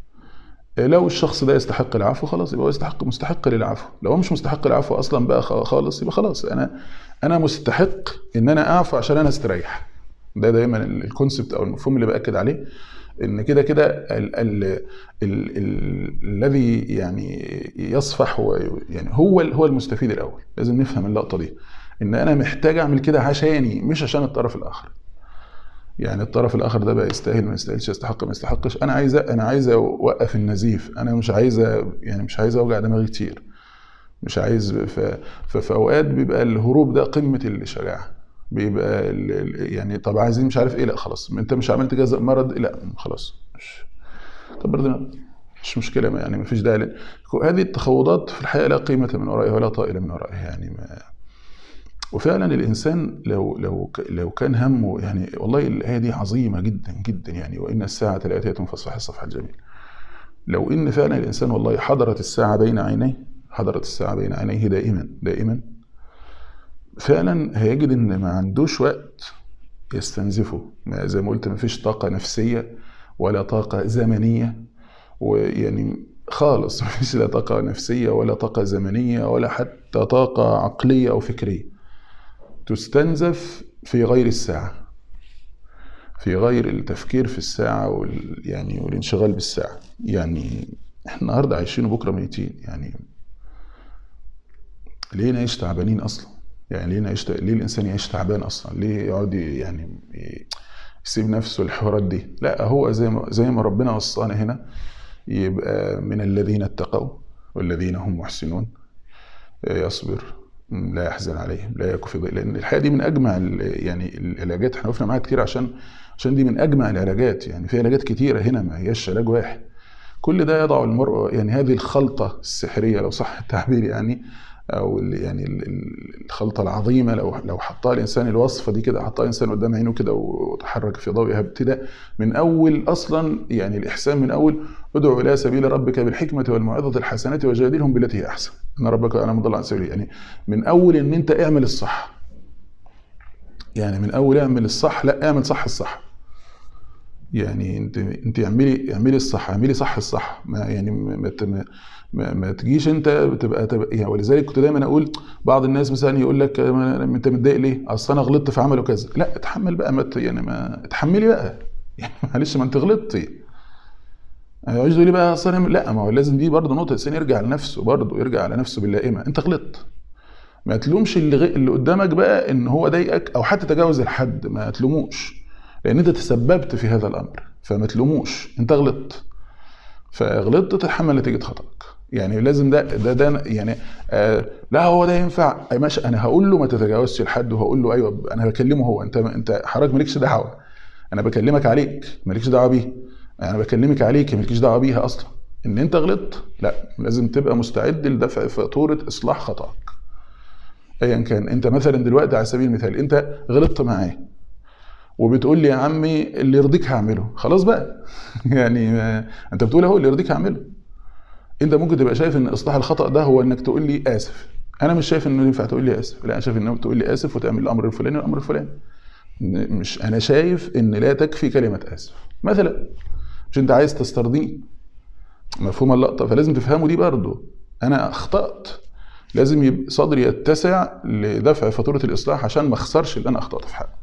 Speaker 2: لو الشخص ده يستحق العفو خلاص يبقى هو يستحق مستحق للعفو لو هو مش مستحق العفو اصلا بقى خ- خالص يبقى خلاص انا انا مستحق ان انا اعفو عشان انا استريح ده دايما ال- الكونسبت او المفهوم اللي باكد عليه ان كده كده ال- ال- ال- ال- الذي يعني يصفح هو يعني هو ال- هو المستفيد الاول لازم نفهم اللقطه دي ان انا محتاج اعمل كده عشاني مش عشان الطرف الاخر يعني الطرف الاخر ده بقى يستاهل ما يستاهلش يستحق ما يستحقش انا عايز انا عايز اوقف النزيف انا مش عايز يعني مش عايز اوجع دماغي كتير مش عايز ف... ففي اوقات بيبقى الهروب ده قمه الشجاعه بيبقى ال... ال- يعني طب عايزين مش عارف ايه لا خلاص انت مش عملت كذا مرض لا خلاص مش طب برضه مش مشكله ما يعني ما فيش داعي ل- هذه التخوضات في الحقيقه لا قيمه من ورائها ولا طائل من ورائها يعني ما وفعلا الانسان لو لو ك- لو كان همه يعني والله الايه دي عظيمه جدا جدا يعني وان الساعه لاتيه فاصفح الصفح الجميل لو ان فعلا الانسان والله حضرت الساعه بين عينيه حضرت الساعه بين عينيه دائما دائما فعلا هيجد ان ما عندوش وقت يستنزفه ما زي ما قلت ما فيش طاقه نفسيه ولا طاقه زمنيه ويعني خالص ما فيش لا طاقه نفسيه ولا طاقه زمنيه ولا حتى طاقه عقليه او فكريه تستنزف في غير الساعه في غير التفكير في الساعة وال يعني والانشغال بالساعة يعني احنا النهارده عايشين وبكرة ميتين يعني ليه نعيش تعبانين أصلا؟ يعني ليه نعيش ليه الإنسان يعيش تعبان أصلا؟ ليه يقعد يعني يسيب نفسه الحوارات دي؟ لا هو زي ما زي ما ربنا وصانا هنا يبقى من الذين اتقوا والذين هم محسنون يصبر لا يحزن عليهم لا يكفي لان الحقيقه دي من اجمع يعني العلاجات احنا وقفنا معاها كتير عشان عشان دي من اجمع العلاجات يعني في علاجات كتيره هنا ما هياش علاج واحد كل ده يضع المرء يعني هذه الخلطه السحريه لو صح التعبير يعني او يعني الخلطه العظيمه لو لو حطها الانسان الوصفه دي كده حطها الانسان قدام عينه كده وتحرك في ضوئها ابتداء من اول اصلا يعني الاحسان من اول ادعو الى سبيل ربك بالحكمه والموعظه الحسنه وجادلهم بالتي هي احسن ان ربك اعلم مضل عن سبيله يعني من اول ان انت اعمل الصح يعني من اول اعمل الصح لا اعمل صح الصح يعني انت انت اعملي اعملي الصح اعملي صح الصح ما يعني ما, ما, ما, ما تجيش انت بتبقى, تبقى يعني ولذلك كنت دايما اقول بعض الناس مثلا يقول لك انت متضايق ليه؟ اصل انا غلطت في عمل كذا لا اتحمل بقى ما يعني ما اتحملي بقى يعني معلش ما انت غلطتي يقعد يقول لي بقى اصل انا لا ما هو لازم دي برضه نقطه الانسان يرجع لنفسه برضه يرجع على نفسه باللائمه انت غلطت ما تلومش اللي, غ... اللي قدامك بقى ان هو ضايقك او حتى تجاوز الحد ما تلوموش لان انت تسببت في هذا الامر فما تلوموش انت غلطت فغلطت تتحمل نتيجه خطأك يعني لازم ده ده, ده يعني آه لا هو ده ينفع ماشي انا هقول له ما تتجاوزش لحد وهقول له ايوه انا بكلمه هو انت انت حضرتك مالكش دعوه انا بكلمك عليك مالكش دعوه بيه انا بكلمك عليك مالكش دعوه بيها اصلا ان انت غلطت لا لازم تبقى مستعد لدفع فاتوره اصلاح خطأك ايا كان انت مثلا دلوقتي على سبيل المثال انت غلطت معاه وبتقول لي يا عمي اللي يرضيك هعمله خلاص بقى يعني ما انت بتقول اهو اللي يرضيك هعمله انت ممكن تبقى شايف ان اصلاح الخطا ده هو انك تقول لي اسف انا مش شايف انه ينفع تقول لي اسف لا انا شايف انك تقول لي اسف وتعمل الامر الفلاني والامر الفلاني مش انا شايف ان لا تكفي كلمه اسف مثلا مش انت عايز تسترضيني مفهوم اللقطه فلازم تفهموا دي برضه انا اخطات لازم يبقى صدري يتسع لدفع فاتوره الاصلاح عشان ما اخسرش اللي انا اخطات في حقه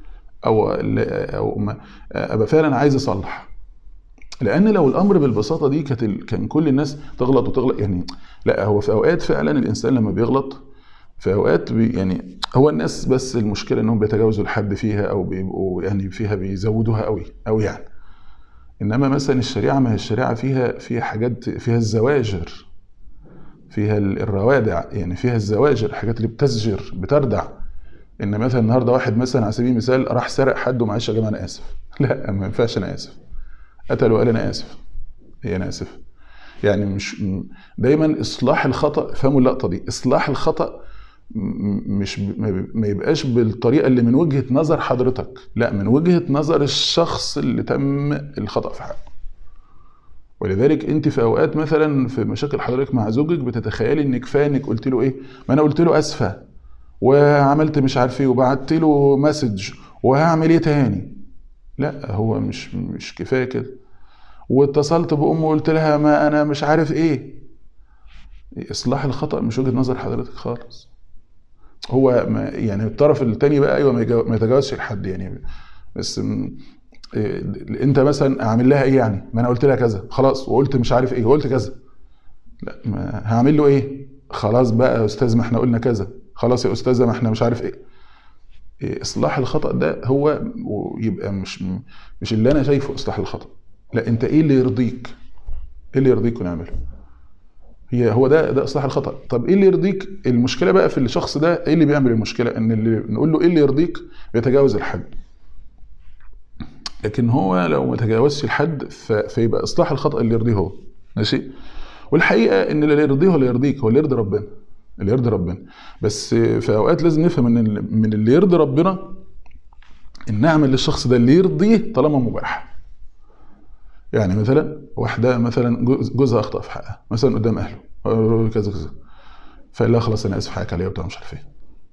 Speaker 2: او او ما ابقى فعلا عايز اصلح لان لو الامر بالبساطه دي كانت كان كل الناس تغلط وتغلط يعني لا هو في اوقات فعلا الانسان لما بيغلط في اوقات بي يعني هو الناس بس المشكله انهم بيتجاوزوا الحد فيها او بيبقوا يعني فيها بيزودوها قوي قوي يعني انما مثلا الشريعه ما هي الشريعه فيها فيها حاجات فيها الزواجر فيها الروادع يعني فيها الزواجر الحاجات اللي بتزجر بتردع ان مثلا النهارده واحد مثلا على سبيل المثال راح سرق حد ومعلش يا جماعه انا اسف لا ما ينفعش انا اسف قتل وقال انا اسف هي انا اسف يعني مش دايما اصلاح الخطا فهموا اللقطه دي اصلاح الخطا مش ما يبقاش بالطريقه اللي من وجهه نظر حضرتك لا من وجهه نظر الشخص اللي تم الخطا في حقه ولذلك انت في اوقات مثلا في مشاكل حضرتك مع زوجك بتتخيلي ان كفايه انك قلت له ايه ما انا قلت له اسفه وعملت مش عارف ايه وبعت له مسج وهعمل ايه تاني لا هو مش مش كفايه كده واتصلت بامه وقلت لها ما انا مش عارف ايه اصلاح الخطا مش وجهه نظر حضرتك خالص هو ما يعني الطرف التاني بقى ايوه ما يتجاوزش الحد يعني بس إيه انت مثلا اعمل لها ايه يعني ما انا قلت لها كذا خلاص وقلت مش عارف ايه وقلت كذا لا ما هعمل له ايه خلاص بقى يا استاذ ما احنا قلنا كذا خلاص يا استاذه ما احنا مش عارف ايه, إيه اصلاح الخطا ده هو يبقى مش مش اللي انا شايفه اصلاح الخطا لا انت ايه اللي يرضيك ايه اللي يرضيك ونعمله هي هو ده ده اصلاح الخطا طب ايه اللي يرضيك المشكله بقى في الشخص ده ايه اللي بيعمل المشكله ان اللي نقول له ايه اللي يرضيك بيتجاوز الحد لكن هو لو ما تجاوزش الحد فيبقى اصلاح الخطا اللي يرضيه هو ماشي والحقيقه ان اللي يرضيه هو اللي يرضيك هو اللي يرضي ربنا اللي يرضي ربنا بس في اوقات لازم نفهم ان من اللي يرضي ربنا ان نعمل للشخص ده اللي يرضيه طالما مباح يعني مثلا واحده مثلا جوز- جوزها اخطا في حقها مثلا قدام اهله أو كذا كذا فقال لها خلاص انا اسف حقك عليا وبتاع مش عارف ايه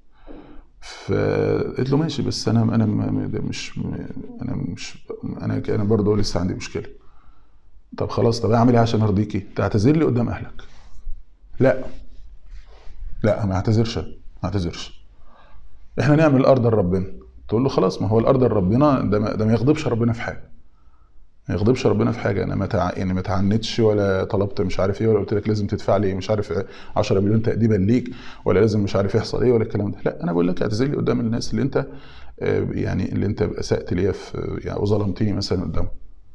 Speaker 2: فقلت له ماشي بس انا انا م- م- ده مش م- انا مش انا انا برضه لسه عندي مشكله طب خلاص طب اعمل ايه عشان ارضيكي تعتذر لي قدام اهلك لا لا ما اعتذرش ما اعتذرش احنا نعمل الارض لربنا تقول له خلاص ما هو الارض لربنا ده ما, ده ما يغضبش ربنا في حاجه ما يغضبش ربنا في حاجه انا ما تع... يعني ما تعنتش ولا طلبت مش عارف ايه ولا قلت لك لازم تدفع لي مش عارف 10 مليون تاديبا ليك ولا لازم مش عارف يحصل ايه ولا الكلام ده لا انا بقول لك اعتذر لي قدام الناس اللي انت آه، يعني اللي انت اسات ليا في يعني وظلمتني مثلا قدامهم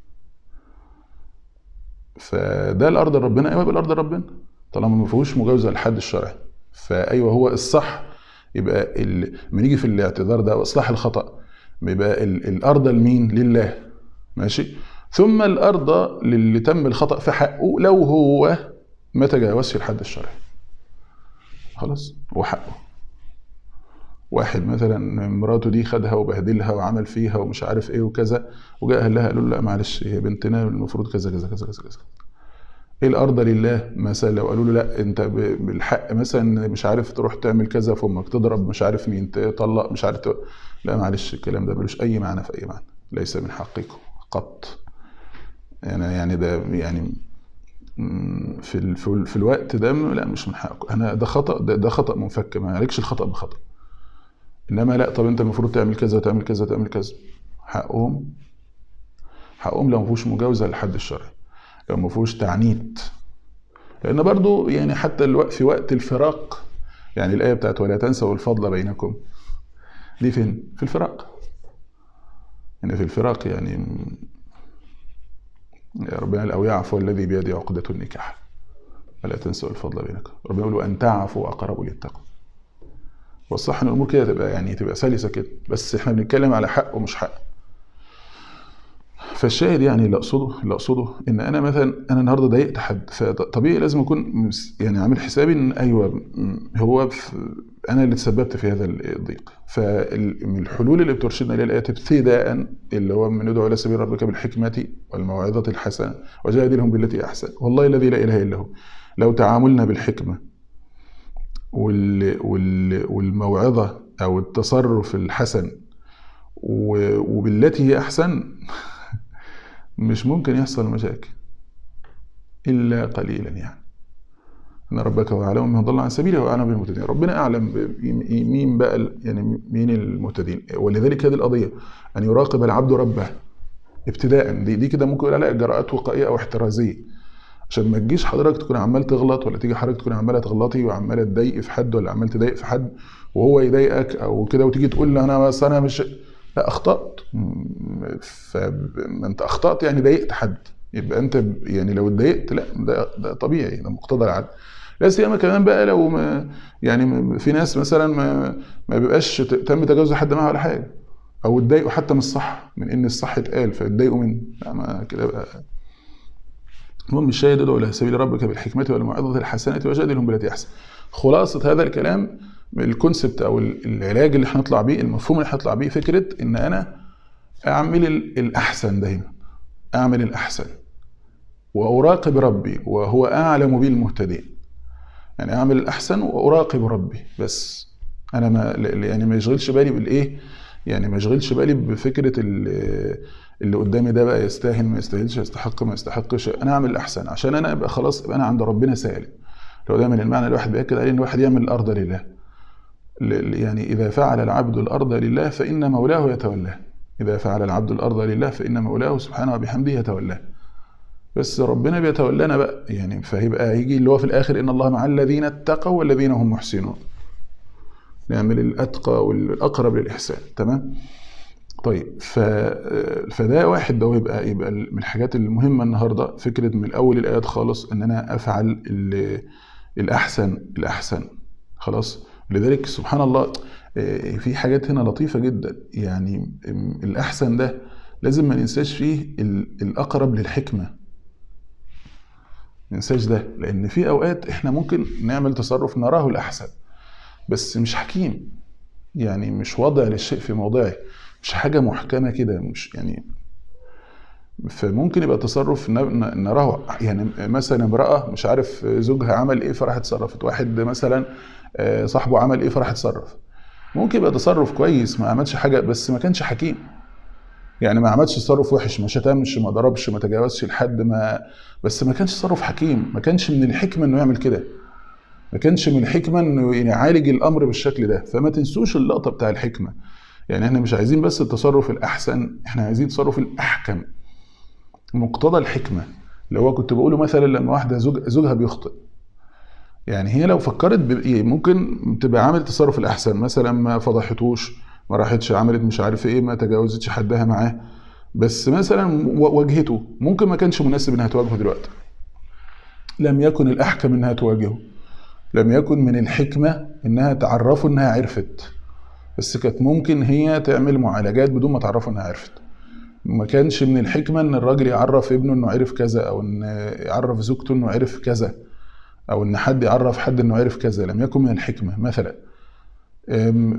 Speaker 2: فده الارض لربنا ايوه يبقى الارض لربنا طالما ما فيهوش مجاوزه للحد الشرعي فايوه هو الصح يبقى ال... لما نيجي في الاعتذار ده واصلاح الخطا يبقى ال... الارض لمين؟ لله ماشي ثم الارض للي تم الخطا في حقه لو هو ما تجاوزش الحد الشرعي خلاص وحقه واحد مثلا مراته دي خدها وبهدلها وعمل فيها ومش عارف ايه وكذا وجاء اهلها قالوا له لا معلش هي بنتنا المفروض كذا كذا كذا كذا كذا ايه الارض لله مثلا لو قالوا له لا انت ب- بالحق مثلا مش عارف تروح تعمل كذا في امك تضرب مش عارف مين تطلق مش عارف ت... لا معلش الكلام ده ملوش اي معنى في اي معنى ليس من حقكم قط يعني يعني ده يعني مم، في ال... في, ال... في الوقت ده لا مش من حقكم انا ده خطا ده, ده خطا منفك ما عليكش الخطا بخطا انما لا طب انت المفروض تعمل كذا وتعمل كذا وتعمل كذا حقهم حقهم لو ما فيهوش مجاوزه للحد الشرعي لو ما فيهوش تعنيت لان برضو يعني حتى الوقت في وقت الفراق يعني الايه بتاعت ولا تنسوا الفضل بينكم دي فين في الفراق يعني في الفراق يعني يا ربنا قال او يعفو الذي بيده عقدة النكاح ولا تنسوا الفضل بينكم ربنا يقول وان تعفوا اقرب للتقوى والصح ان الامور كده تبقى يعني تبقى سلسه كده بس احنا بنتكلم على حق ومش حق فالشاهد يعني اللي اقصده اللي اقصده ان انا مثلا انا النهارده ضايقت حد فطبيعي لازم اكون مس- يعني عامل حسابي ان ايوه م- هو في انا اللي تسببت في هذا الضيق فمن الحلول اللي بترشدنا اليها الايات ابتداء اللي هو من ادعو الى سبيل ربك بالحكمه والموعظه الحسنه وجادلهم بالتي احسن والله الذي لا اله الا هو لو تعاملنا بالحكمه وال وال والموعظه او التصرف الحسن و- وبالتي هي احسن مش ممكن يحصل مشاكل الا قليلا يعني ان ربك هو اعلم من ضل عن سبيله واعلم بالمهتدين ربنا اعلم ب- مين بقى ال- يعني مين المهتدين ولذلك هذه القضيه ان يراقب العبد ربه ابتداء دي دي كده ممكن يقول عليها اجراءات وقائيه او احترازيه عشان ما تجيش حضرتك تكون عمال تغلط ولا تيجي حضرتك تكون عماله تغلطي وعماله تضايقي في حد ولا عمال تضايق في حد وهو يضايقك او كده وتيجي تقول له انا بس انا مش لا اخطات م- فما انت اخطات يعني ضايقت حد يبقى انت ب- يعني لو اتضايقت لا ده, ده طبيعي ده مقتضى العدل لا سيما كمان بقى لو ما يعني م- في ناس مثلا ما ما بيبقاش ت- تم تجاوز حد معاه ولا حاجه او اتضايقوا حتى من الصح من ان الصح اتقال فاتضايقوا منه لا ما كده بقى المهم الشاهد ادعو الى سبيل ربك بالحكمه والموعظه الحسنه وجادلهم بالتي احسن خلاصه هذا الكلام الكونسبت او العلاج اللي هنطلع بيه المفهوم اللي هنطلع بيه فكره ان انا اعمل ال- الاحسن دايما اعمل الاحسن واراقب ربي وهو اعلم بالمهتدين يعني اعمل الاحسن واراقب ربي بس انا ما ل- يعني ما يشغلش بالي بالايه يعني ما يشغلش بالي بفكره ال- اللي قدامي ده بقى يستاهل ما يستاهلش يستحق ما يستحقش انا اعمل الاحسن عشان انا ابقى خلاص ابقى انا عند ربنا سالم لو دايما المعنى الواحد بياكد عليه ان الواحد يعمل الارض لله ل- يعني اذا فعل العبد الارض لله فان مولاه يتولاه اذا فعل العبد الارض لله فان مولاه سبحانه وبحمده يتولاه بس ربنا بيتولانا بقى يعني فهيبقى هيجي اللي هو في الاخر ان الله مع الذين اتقوا والذين هم محسنون نعمل الاتقى والاقرب للاحسان تمام طيب ف... فده واحد ده يبقى يبقى من الحاجات المهمه النهارده فكره من الاول الايات خالص ان انا افعل ال... الاحسن الاحسن خلاص لذلك سبحان الله آه، في حاجات هنا لطيفه جدا يعني م- الاحسن ده لازم ما ننساش فيه ال- الاقرب للحكمه ما ننساش ده لان في اوقات احنا ممكن نعمل تصرف نراه الاحسن بس مش حكيم يعني مش وضع للشيء في موضعه مش حاجه محكمه كده مش يعني فممكن يبقى تصرف ن- ن- نراه يعني مثلا امراه مش عارف زوجها عمل ايه فراحت تصرفت واحد مثلا آه، صاحبه عمل ايه فراح اتصرف ممكن يبقى تصرف كويس ما عملش حاجه بس ما كانش حكيم يعني ما عملش تصرف وحش ما شتمش ما ضربش ما تجاوزش لحد ما بس ما كانش تصرف حكيم ما كانش من الحكمه انه يعمل كده ما كانش من الحكمه انه يعالج الامر بالشكل ده فما تنسوش اللقطه بتاع الحكمه يعني احنا مش عايزين بس التصرف الاحسن احنا عايزين التصرف الاحكم مقتضى الحكمه اللي هو كنت بقوله مثلا لما واحده زوج زوجها بيخطئ يعني هي لو فكرت بايه ممكن تبقى عملت التصرف الاحسن مثلا ما فضحتوش ما راحتش عملت مش عارف ايه ما تجاوزتش حدها معاه بس مثلا و- واجهته ممكن ما كانش مناسب انها تواجهه دلوقتي لم يكن الاحكم انها تواجهه لم يكن من الحكمه انها تعرفه انها عرفت بس كانت ممكن هي تعمل معالجات بدون ما تعرفه انها عرفت ما كانش من الحكمه ان الراجل يعرف ابنه انه عرف كذا او ان يعرف زوجته انه عرف كذا او ان حد يعرف حد انه عرف كذا لم يكن من الحكمه مثلا أم،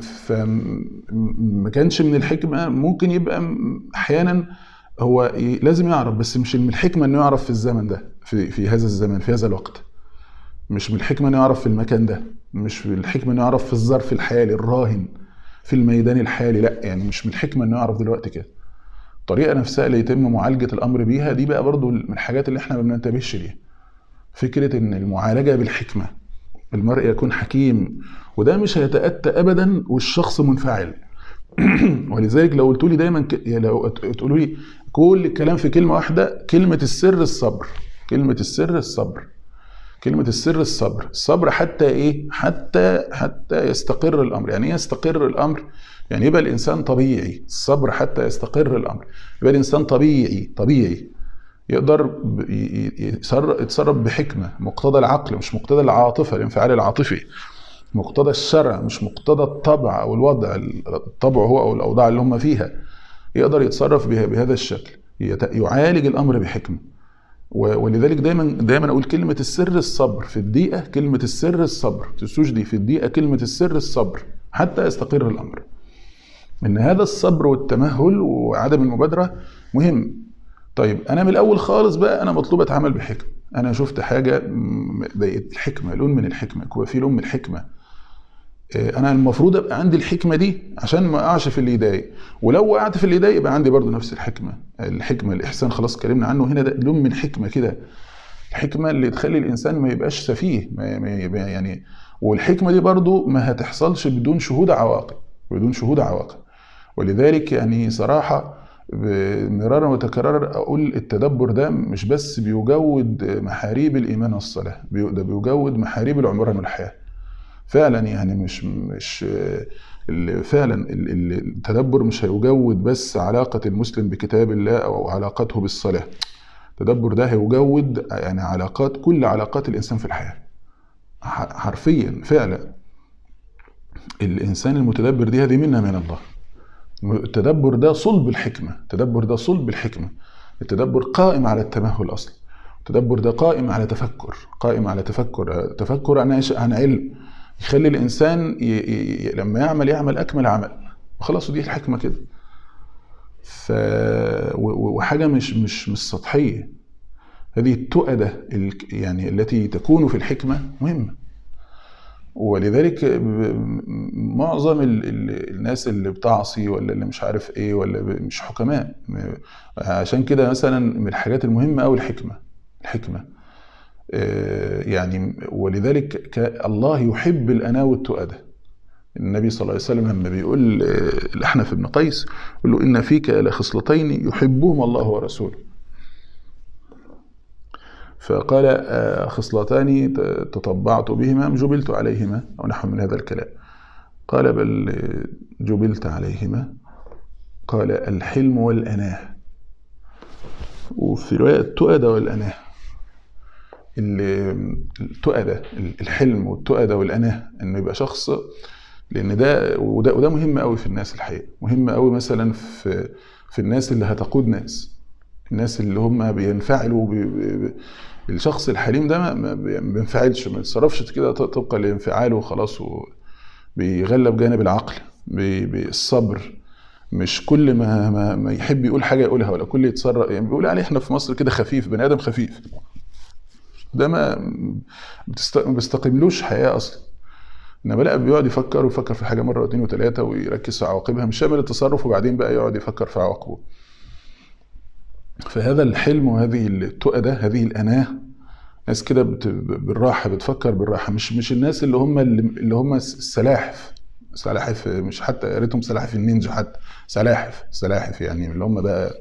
Speaker 2: فما كانش من الحكمه ممكن يبقى م- احيانا هو ي- لازم يعرف بس مش من الحكمه انه يعرف في الزمن ده في في هذا الزمان في هذا الوقت مش من الحكمه انه يعرف في المكان ده مش من الحكمه انه يعرف في الظرف الحالي الراهن في الميدان الحالي لا يعني مش من الحكمه انه يعرف دلوقتي كده الطريقه نفسها اللي يتم معالجه الامر بيها دي بقى برضو من الحاجات اللي احنا ما بننتبهش ليها فكره ان المعالجه بالحكمه المرء يكون حكيم وده مش هيتاتى ابدا والشخص منفعل ولذلك لو قلتوا لي دايما ك... يعني لو تقولوا لي كل الكلام في كلمه واحده كلمه السر الصبر كلمه السر الصبر كلمة السر الصبر، الصبر حتى إيه؟ حتى حتى يستقر الأمر، يعني إيه يستقر الأمر؟ يعني يبقى الإنسان طبيعي، الصبر حتى يستقر الأمر، يبقى الإنسان طبيعي طبيعي يقدر ب- ي- ي- يتصر- يتصرف بحكمة، مقتضى العقل مش مقتضى العاطفة، الانفعال العاطفي. مقتضى الشرع مش مقتضى الطبع أو الوضع، الطبع هو أو الأوضاع اللي هم فيها. يقدر يتصرف بها بهذا الشكل، يت- يعالج الأمر بحكمة. و- ولذلك دايما دايما اقول كلمه السر الصبر في الدقيقه كلمه السر الصبر تنسوش دي في الدقيقه كلمه السر الصبر حتى يستقر الامر ان هذا الصبر والتمهل وعدم المبادره مهم طيب انا من الاول خالص بقى انا مطلوب اتعامل بحكمه انا شفت حاجه م- ضايقت الحكمه لون من الحكمه هو في لون من الحكمه آه، انا المفروض ابقى عندي الحكمه دي عشان ما اقعش في اللي يضايق ولو وقعت في اللي يضايق يبقى عندي برضو نفس الحكمه الحكمه الاحسان خلاص اتكلمنا عنه هنا ده لون من حكمه كده الحكمه اللي تخلي الانسان ما يبقاش سفيه ما ما يبقى يعني والحكمه دي برضو ما هتحصلش بدون شهود عواقب بدون شهود عواقب ولذلك يعني صراحه ب- مرارا وتكرارا اقول التدبر ده مش بس بيجود محاريب الايمان والصلاه بي- ده بيجود محاريب العمران والحياه فعلا يعني مش مش ال- فعلا ال- ال- التدبر مش هيجود بس علاقة المسلم بكتاب الله أو علاقته بالصلاة التدبر ده هيجود يعني علاقات كل علاقات الإنسان في الحياة ح- حرفيا فعلا الإنسان المتدبر دي هذه منة من الله التدبر ده صلب الحكمة التدبر ده صلب الحكمة التدبر قائم على التمهل أصلا التدبر ده قائم على تفكر قائم على تفكر تفكر عن عش- عن علم يخلي الإنسان ي... ي... لما يعمل يعمل أكمل عمل وخلاص دي الحكمة كده ف... و- و- وحاجة مش مش مش سطحية هذه التؤدة ال- يعني التي تكون في الحكمة مهمة ولذلك ب- معظم ال- ال- الناس اللي بتعصي ولا اللي مش عارف ايه ولا ب- مش حكماء م- عشان كده مثلا من الحاجات المهمة أوي الحكمة الحكمة آه، يعني ولذلك ك- الله يحب الأنا والتؤدة النبي صلى الله عليه وسلم لما بيقول آه، الأحنف بن قيس يقول له إن فيك لخصلتين يحبهما الله ورسوله فقال آه، خصلتان ت- تطبعت بهما أم جبلت عليهما أو نحو من هذا الكلام قال بل آه، جبلت عليهما قال الحلم والأناه وفي رواية التؤدة والأناه ال- التؤدة الحلم والتؤدة والأناه إنه يبقى شخص لأن ده وده, وده مهم قوي في الناس الحقيقة مهم قوي مثلا في في الناس اللي هتقود ناس الناس اللي هم بينفعلوا بي بي الشخص الحليم ده ما ما بينفعلش ما يتصرفش كده طبقا لانفعاله وخلاص بيغلب جانب العقل بي- بي- الصبر مش كل ما, ما, ما يحب يقول حاجه يقولها ولا كل يتصرف يعني بيقول عليه احنا في مصر كده خفيف بني ادم خفيف ده ما بتست- ما بيستقيملوش حياه اصلا انما لا بيقعد يفكر ويفكر في حاجه مره واثنين وثلاثه ويركز في عواقبها مش شامل التصرف وبعدين بقى يقعد يفكر في عواقبه فهذا الحلم وهذه التؤدة هذه الأناة ناس كده بت- بالراحة بتفكر بالراحة مش مش الناس اللي هم اللي اللي هم السلاحف سلاحف مش حتى يا ريتهم سلاحف النينجا حتى سلاحف سلاحف يعني اللي هم بقى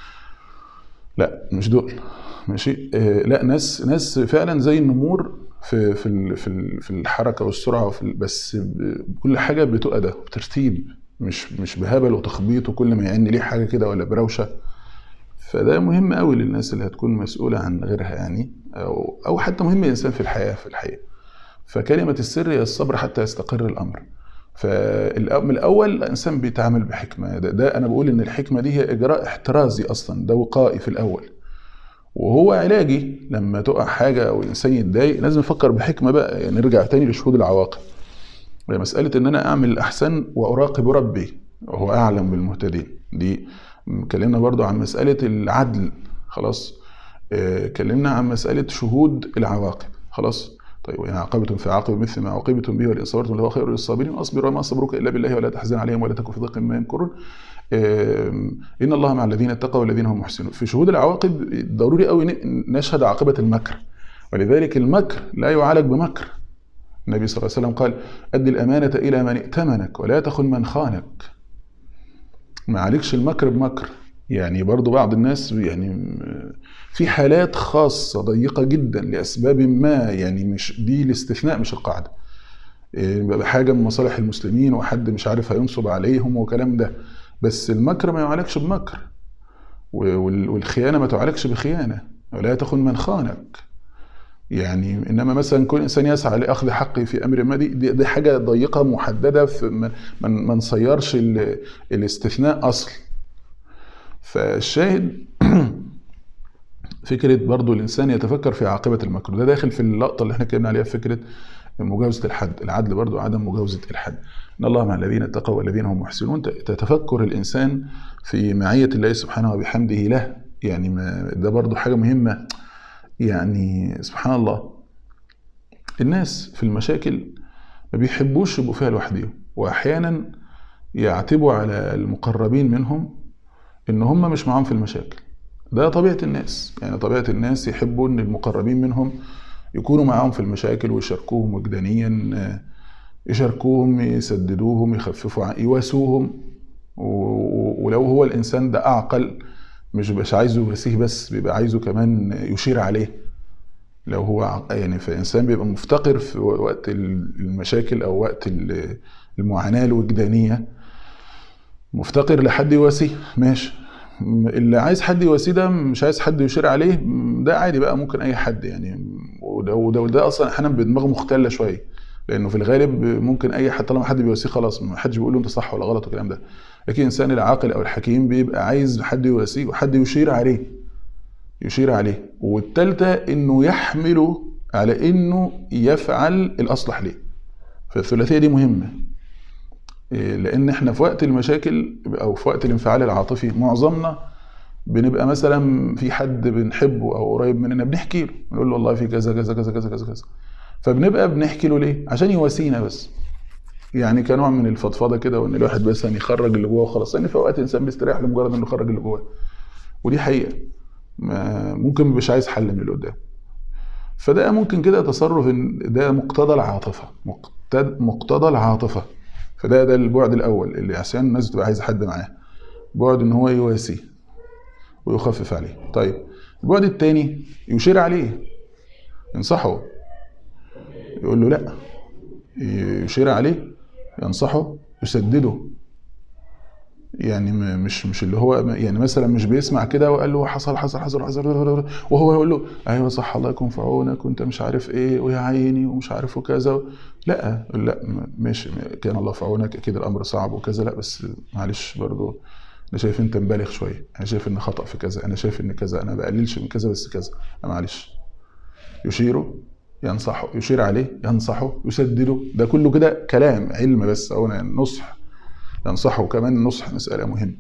Speaker 2: لا مش دول ماشي آه، لا ناس ناس فعلا زي النمور في في ال- في ال- في الحركه والسرعه وفي ال- بس ب- كل حاجه بتؤدى بترتيب مش مش بهبل وتخبيط وكل ما يعني ليه حاجه كده ولا بروشه فده مهم قوي للناس اللي هتكون مسؤوله عن غيرها يعني او او حتى مهم الانسان في الحياه في الحقيقه فكلمه السر هي الصبر حتى يستقر الامر فمن الاول الانسان بيتعامل بحكمه ده, ده انا بقول ان الحكمه دي هي اجراء احترازي اصلا ده وقائي في الاول وهو علاجي لما تقع حاجه او الانسان يتضايق لازم يفكر بحكمه بقى يعني نرجع تاني لشهود العواقب هي مساله ان انا اعمل الاحسن واراقب ربي وهو اعلم بالمهتدين دي اتكلمنا برضو عن مساله العدل خلاص آه، اتكلمنا عن مساله شهود العواقب خلاص طيب وإن عاقبتم فعاقبوا مثل ما عوقبتم به ولئن صبرتم لهو خير للصابرين واصبر وما صبرك الا بالله ولا تحزن عليهم ولا تكن في ضيق مما يمكرون آم، ان الله مع الذين اتقوا والذين هم محسنون في شهود العواقب ضروري قوي ن- نشهد عاقبه المكر ولذلك المكر لا يعالج بمكر النبي صلى الله عليه وسلم قال أد الأمانة إلى من ائتمنك ولا تخن من خانك ما عليكش المكر بمكر يعني برضو بعض الناس يعني في حالات خاصة ضيقة جدا لأسباب ما يعني مش دي الاستثناء مش القاعدة إيه، بقى حاجة من مصالح المسلمين وحد مش عارف هينصب عليهم وكلام ده بس المكر ما يعالجش بمكر وال- والخيانة ما تعالجش بخيانة ولا تخن من خانك يعني انما مثلا كل انسان يسعى لاخذ حقه في امر ما دي دي, دي حاجه ضيقه محدده في ما ما- ما نصيرش ال- الاستثناء اصل فالشاهد فكره برضو الانسان يتفكر في عاقبه المكر ده داخل في اللقطه اللي احنا اتكلمنا عليها فكره مجاوزه الحد العدل برضو عدم مجاوزه الحد ان الله مع الذين اتقوا والذين هم محسنون تتفكر الانسان في معيه الله سبحانه وبحمده له يعني ما ده برضو حاجه مهمه يعني سبحان الله الناس في المشاكل ما بيحبوش يبقوا فيها لوحدهم واحيانا يعتبوا على المقربين منهم ان هم مش معاهم في المشاكل ده طبيعة الناس يعني طبيعة الناس يحبوا ان المقربين منهم يكونوا معاهم في المشاكل ويشاركوهم وجدانيا آه، يشاركوهم يسددوهم يخففوا ع- يواسوهم و- و- ولو هو الانسان ده اعقل مش بيبقاش عايزه يواسيه بس بيبقى عايزه كمان يشير عليه لو هو ع- يعني فإنسان بيبقى مفتقر في وقت المشاكل أو وقت ال- المعاناة الوجدانية مفتقر لحد يواسيه ماشي م- اللي عايز حد يواسيه ده مش عايز حد يشير عليه م- ده عادي بقى ممكن أي حد يعني وده وده, وده أصلا أحيانا بدماغه مختلة شوية لأنه في الغالب ممكن أي حد طالما حد بيواسيه خلاص ما حدش بيقول له أنت صح ولا غلط والكلام ده لكن الإنسان العاقل أو الحكيم بيبقى عايز حد يواسيه وحد يشير عليه يشير عليه والتالتة انه يحمله على انه يفعل الاصلح ليه فالثلاثية دي مهمة إيه، لان احنا في وقت المشاكل او في وقت الانفعال العاطفي معظمنا بنبقى مثلا في حد بنحبه او قريب مننا بنحكي له نقول له والله في كذا كذا كذا كذا كذا كذا فبنبقى بنحكي له ليه عشان يواسينا بس يعني كنوع من الفضفضه كده وان الواحد مثلا يخرج اللي جواه وخلاص لان في اوقات الانسان بيستريح لمجرد انه يخرج اللي جواه ودي حقيقه ما ممكن مش عايز حل من اللي قدام فده ممكن كده تصرف إن ده مقتضى العاطفه مقتضى مقتضى العاطفه فده ده البعد الاول اللي عشان الناس تبقى عايزه حد معاه بعد ان هو يواسيه ويخفف عليه طيب البعد الثاني يشير عليه ينصحه يقول له لا يشير عليه ينصحه يسدده يعني م- مش مش اللي هو يعني مثلا مش بيسمع كده وقال له حصل حصل حصل حصل وهو يقول له ايوه صح الله يكون في عونك وانت مش عارف ايه ويا عيني ومش عارف وكذا لا لا م- ماشي كان الله في عونك اكيد الامر صعب وكذا لا بس معلش برضو انا شايف انت مبالغ شويه انا شايف ان خطا في كذا انا شايف ان كذا انا بقللش من كذا بس كذا معلش يشيره ينصحه يشير عليه ينصحه يسدده ده كله كده كلام علم بس او نصح ينصحه كمان النصح مسألة مهمة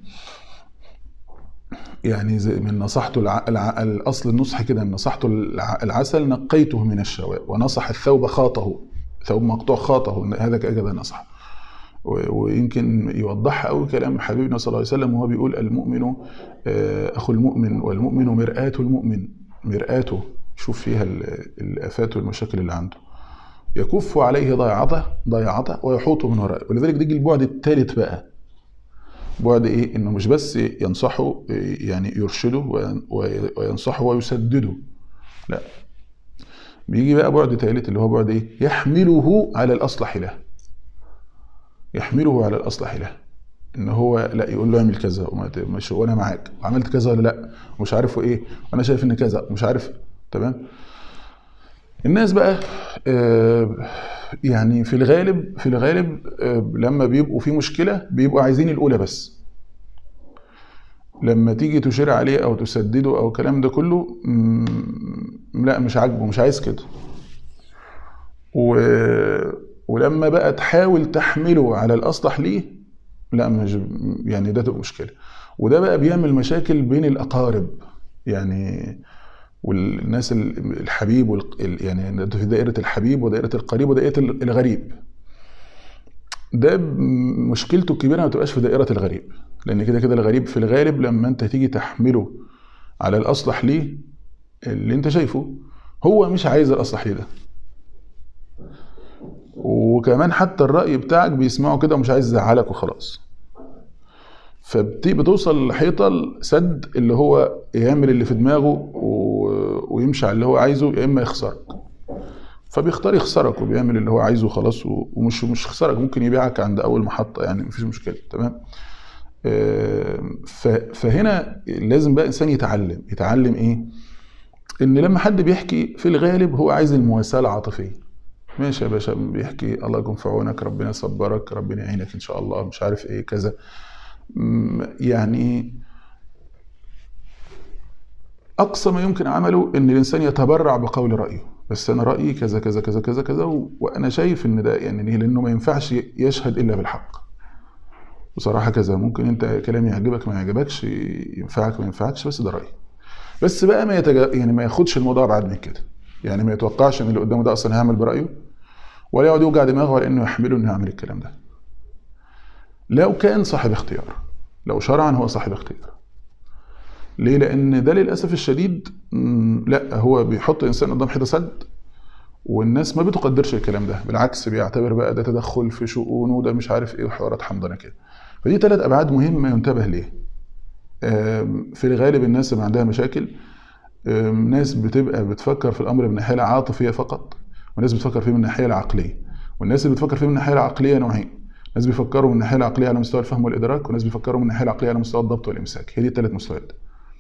Speaker 2: يعني زي من نصحته الع... الع... الأصل النصح كده إن نصحته الع... العسل نقيته من الشواء ونصح الثوب خاطه ثوب مقطوع خاطه إن هذا كذا نصح و- ويمكن يوضحها قوي كلام حبيبنا صلى الله عليه وسلم وهو بيقول المؤمن آه، أخو المؤمن والمؤمن مرآة المؤمن مرآته شوف فيها ال- الآفات والمشاكل اللي عنده يكف عليه ضيعته ضيعته ويحوط من ورائه ولذلك ده يجي البعد الثالث بقى بعد ايه انه مش بس ينصحه إيه، يعني يرشده وين- وي- وينصحه ويسدده لا بيجي بقى بعد ثالث اللي هو بعد ايه يحمله على الاصلح له يحمله على الاصلح له ان هو لا يقول له اعمل كذا وما ت- مش وانا معاك وعملت كذا ولا لا ومش عارف ايه وانا شايف ان كذا ومش عارف تمام الناس بقى آه، يعني في الغالب في الغالب آه، لما بيبقوا في مشكله بيبقوا عايزين الاولى بس لما تيجي تشير عليه او تسدده او الكلام ده كله مم، لا مش عاجبه مش عايز كده و... ولما بقى تحاول تحمله على الاصلح ليه لا مش يعني ده تبقى مشكله وده بقى بيعمل مشاكل بين الاقارب يعني والناس ال- الحبيب والق- ال- يعني في دائره الحبيب ودائره القريب ودائره ال- الغريب ده ب- مشكلته الكبيره ما تبقاش في دائره الغريب لان كده كده الغريب في الغالب لما انت تيجي تحمله على الاصلح ليه اللي انت شايفه هو مش عايز الاصلح ليه ده وكمان حتى الراي بتاعك بيسمعه كده ومش عايز يزعلك وخلاص فبتوصل لحيطه سد اللي هو يعمل اللي في دماغه و- ويمشي على اللي هو عايزه يا اما يخسرك فبيختار يخسرك وبيعمل اللي هو عايزه خلاص و- ومش مش خسرك ممكن يبيعك عند اول محطه يعني مفيش مشكله تمام آه، ف- فهنا لازم بقى انسان يتعلم يتعلم ايه ان لما حد بيحكي في الغالب هو عايز المواساه العاطفيه ماشي يا باشا بيحكي الله يكون في عونك ربنا يصبرك ربنا يعينك ان شاء الله مش عارف ايه كذا م- يعني اقصى ما يمكن عمله ان الانسان يتبرع بقول رايه بس انا رايي كذا كذا كذا كذا كذا و- وانا شايف ان ده يعني لانه ما ينفعش يشهد الا بالحق بصراحه كذا ممكن انت كلامي يعجبك ما يعجبكش ينفعك ما ينفعكش بس ده رايي بس بقى ما يتجا... يعني ما ياخدش الموضوع بعد من كده يعني ما يتوقعش ان اللي قدامه ده اصلا هيعمل برايه ولا يقعد يوجع دماغه على انه يحمله انه يعمل الكلام ده لو كان صاحب اختيار لو شرعا هو صاحب اختيار ليه لان ده للاسف الشديد مم، لا هو بيحط انسان قدام حيطه سد والناس ما بتقدرش الكلام ده بالعكس بيعتبر بقى ده تدخل في شؤونه وده مش عارف ايه وحوارات حمضانه كده فدي ثلاث ابعاد مهمه ينتبه ليه آم، في الغالب الناس اللي عندها مشاكل آم، ناس بتبقى بتفكر في الامر من الناحيه العاطفيه فقط وناس بتفكر فيه من الناحيه العقليه والناس اللي بتفكر فيه من الناحيه العقليه نوعين ناس بيفكروا من الناحيه العقليه على مستوى الفهم والادراك وناس بيفكروا من الناحيه العقليه على مستوى الضبط والامساك هي دي الثلاث مستويات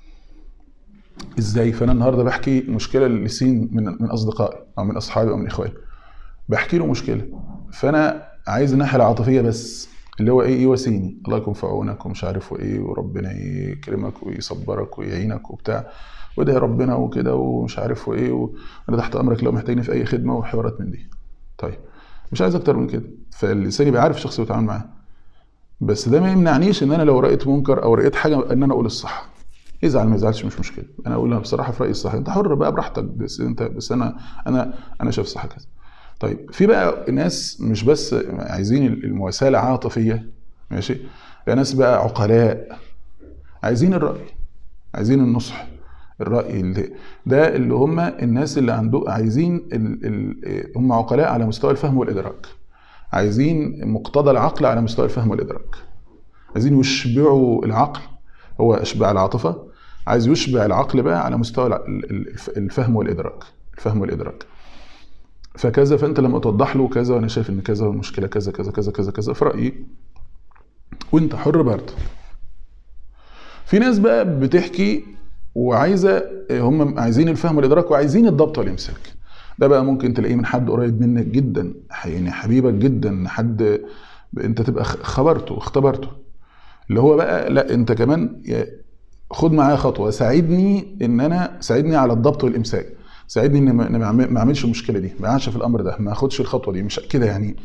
Speaker 2: ازاي فانا النهارده بحكي مشكله لسين من من اصدقائي او من اصحابي او من اخواني بحكي له مشكله فانا عايز الناحيه العاطفيه بس اللي هو ايه يواسيني الله يكون في عونك ومش عارف وايه وربنا يكرمك ويصبرك ويعينك وبتاع وادعي ربنا وكده ومش عارف وايه وانا تحت امرك لو محتاجني في اي خدمه وحوارات من دي طيب مش عايز اكتر من كده فالانسان يبقى عارف الشخص اللي بيتعامل معاه بس ده ما يمنعنيش ان انا لو رأيت منكر او رأيت حاجه ان انا اقول الصح يزعل ما يزعلش مش مشكله انا اقول لها بصراحه في رايي الصح انت حر بقى براحتك بس انت بس انا انا انا شايف صح كذا طيب في بقى ناس مش بس عايزين المواساه العاطفيه ماشي لا ناس بقى عقلاء عايزين الراي عايزين النصح الراي اللي ده اللي هم الناس اللي عنده عايزين ال ال هم عقلاء على مستوى الفهم والادراك عايزين مقتضى العقل على مستوى الفهم والادراك عايزين يشبعوا العقل هو اشباع العاطفه عايز يشبع العقل بقى على مستوى الع- ال- ال- الفهم والادراك الفهم والادراك فكذا فانت لما توضح له كذا وانا شايف ان كذا والمشكله كذا كذا كذا كذا كذا في رايي وانت حر برضه في ناس بقى بتحكي وعايزه هم عايزين الفهم والادراك وعايزين الضبط والامساك ده بقى ممكن تلاقيه من حد قريب منك جدا يعني حبيبك جدا حد انت تبقى خ- خبرته اختبرته اللي هو بقى لا انت كمان يا- خد معايا خطوه ساعدني ان انا ساعدني على الضبط والامساك ساعدني ان ما إن ما أعمل- ما اعملش المشكله دي ما اقعدش في الامر ده ما اخدش الخطوه دي مش كده يعني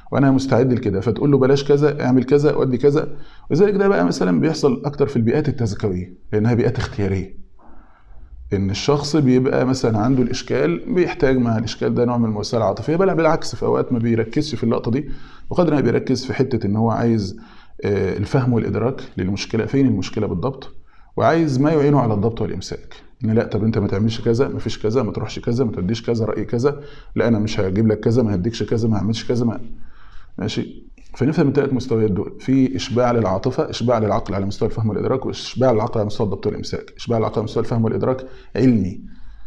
Speaker 2: وانا مستعد لكده فتقول له بلاش كذا اعمل كذا ودي كذا وذلك ده بقى مثلا بيحصل اكتر في البيئات التزكويه لانها بيئات اختياريه ان الشخص بيبقى مثلا عنده الاشكال بيحتاج مع الاشكال ده نوع من المواساه العاطفيه بل بالعكس في اوقات ما بيركزش في اللقطه دي بقدر ما بيركز في حته ان هو عايز آه، الفهم والادراك للمشكله فين المشكله بالضبط وعايز ما يعينه على الضبط والامساك ان لا طب انت ما تعملش كذا ما فيش كذا ما تروحش كذا ما توديش كذا راي كذا لا انا مش هجيب لك كذا ما هديكش كذا ما اعملش كذا ما ماشي فنفهم الثلاث مستويات دول في اشباع للعاطفه اشباع للعقل على مستوى الفهم والادراك واشباع للعقل على مستوى الضبط والامساك اشباع للعقل على مستوى الفهم والادراك علمي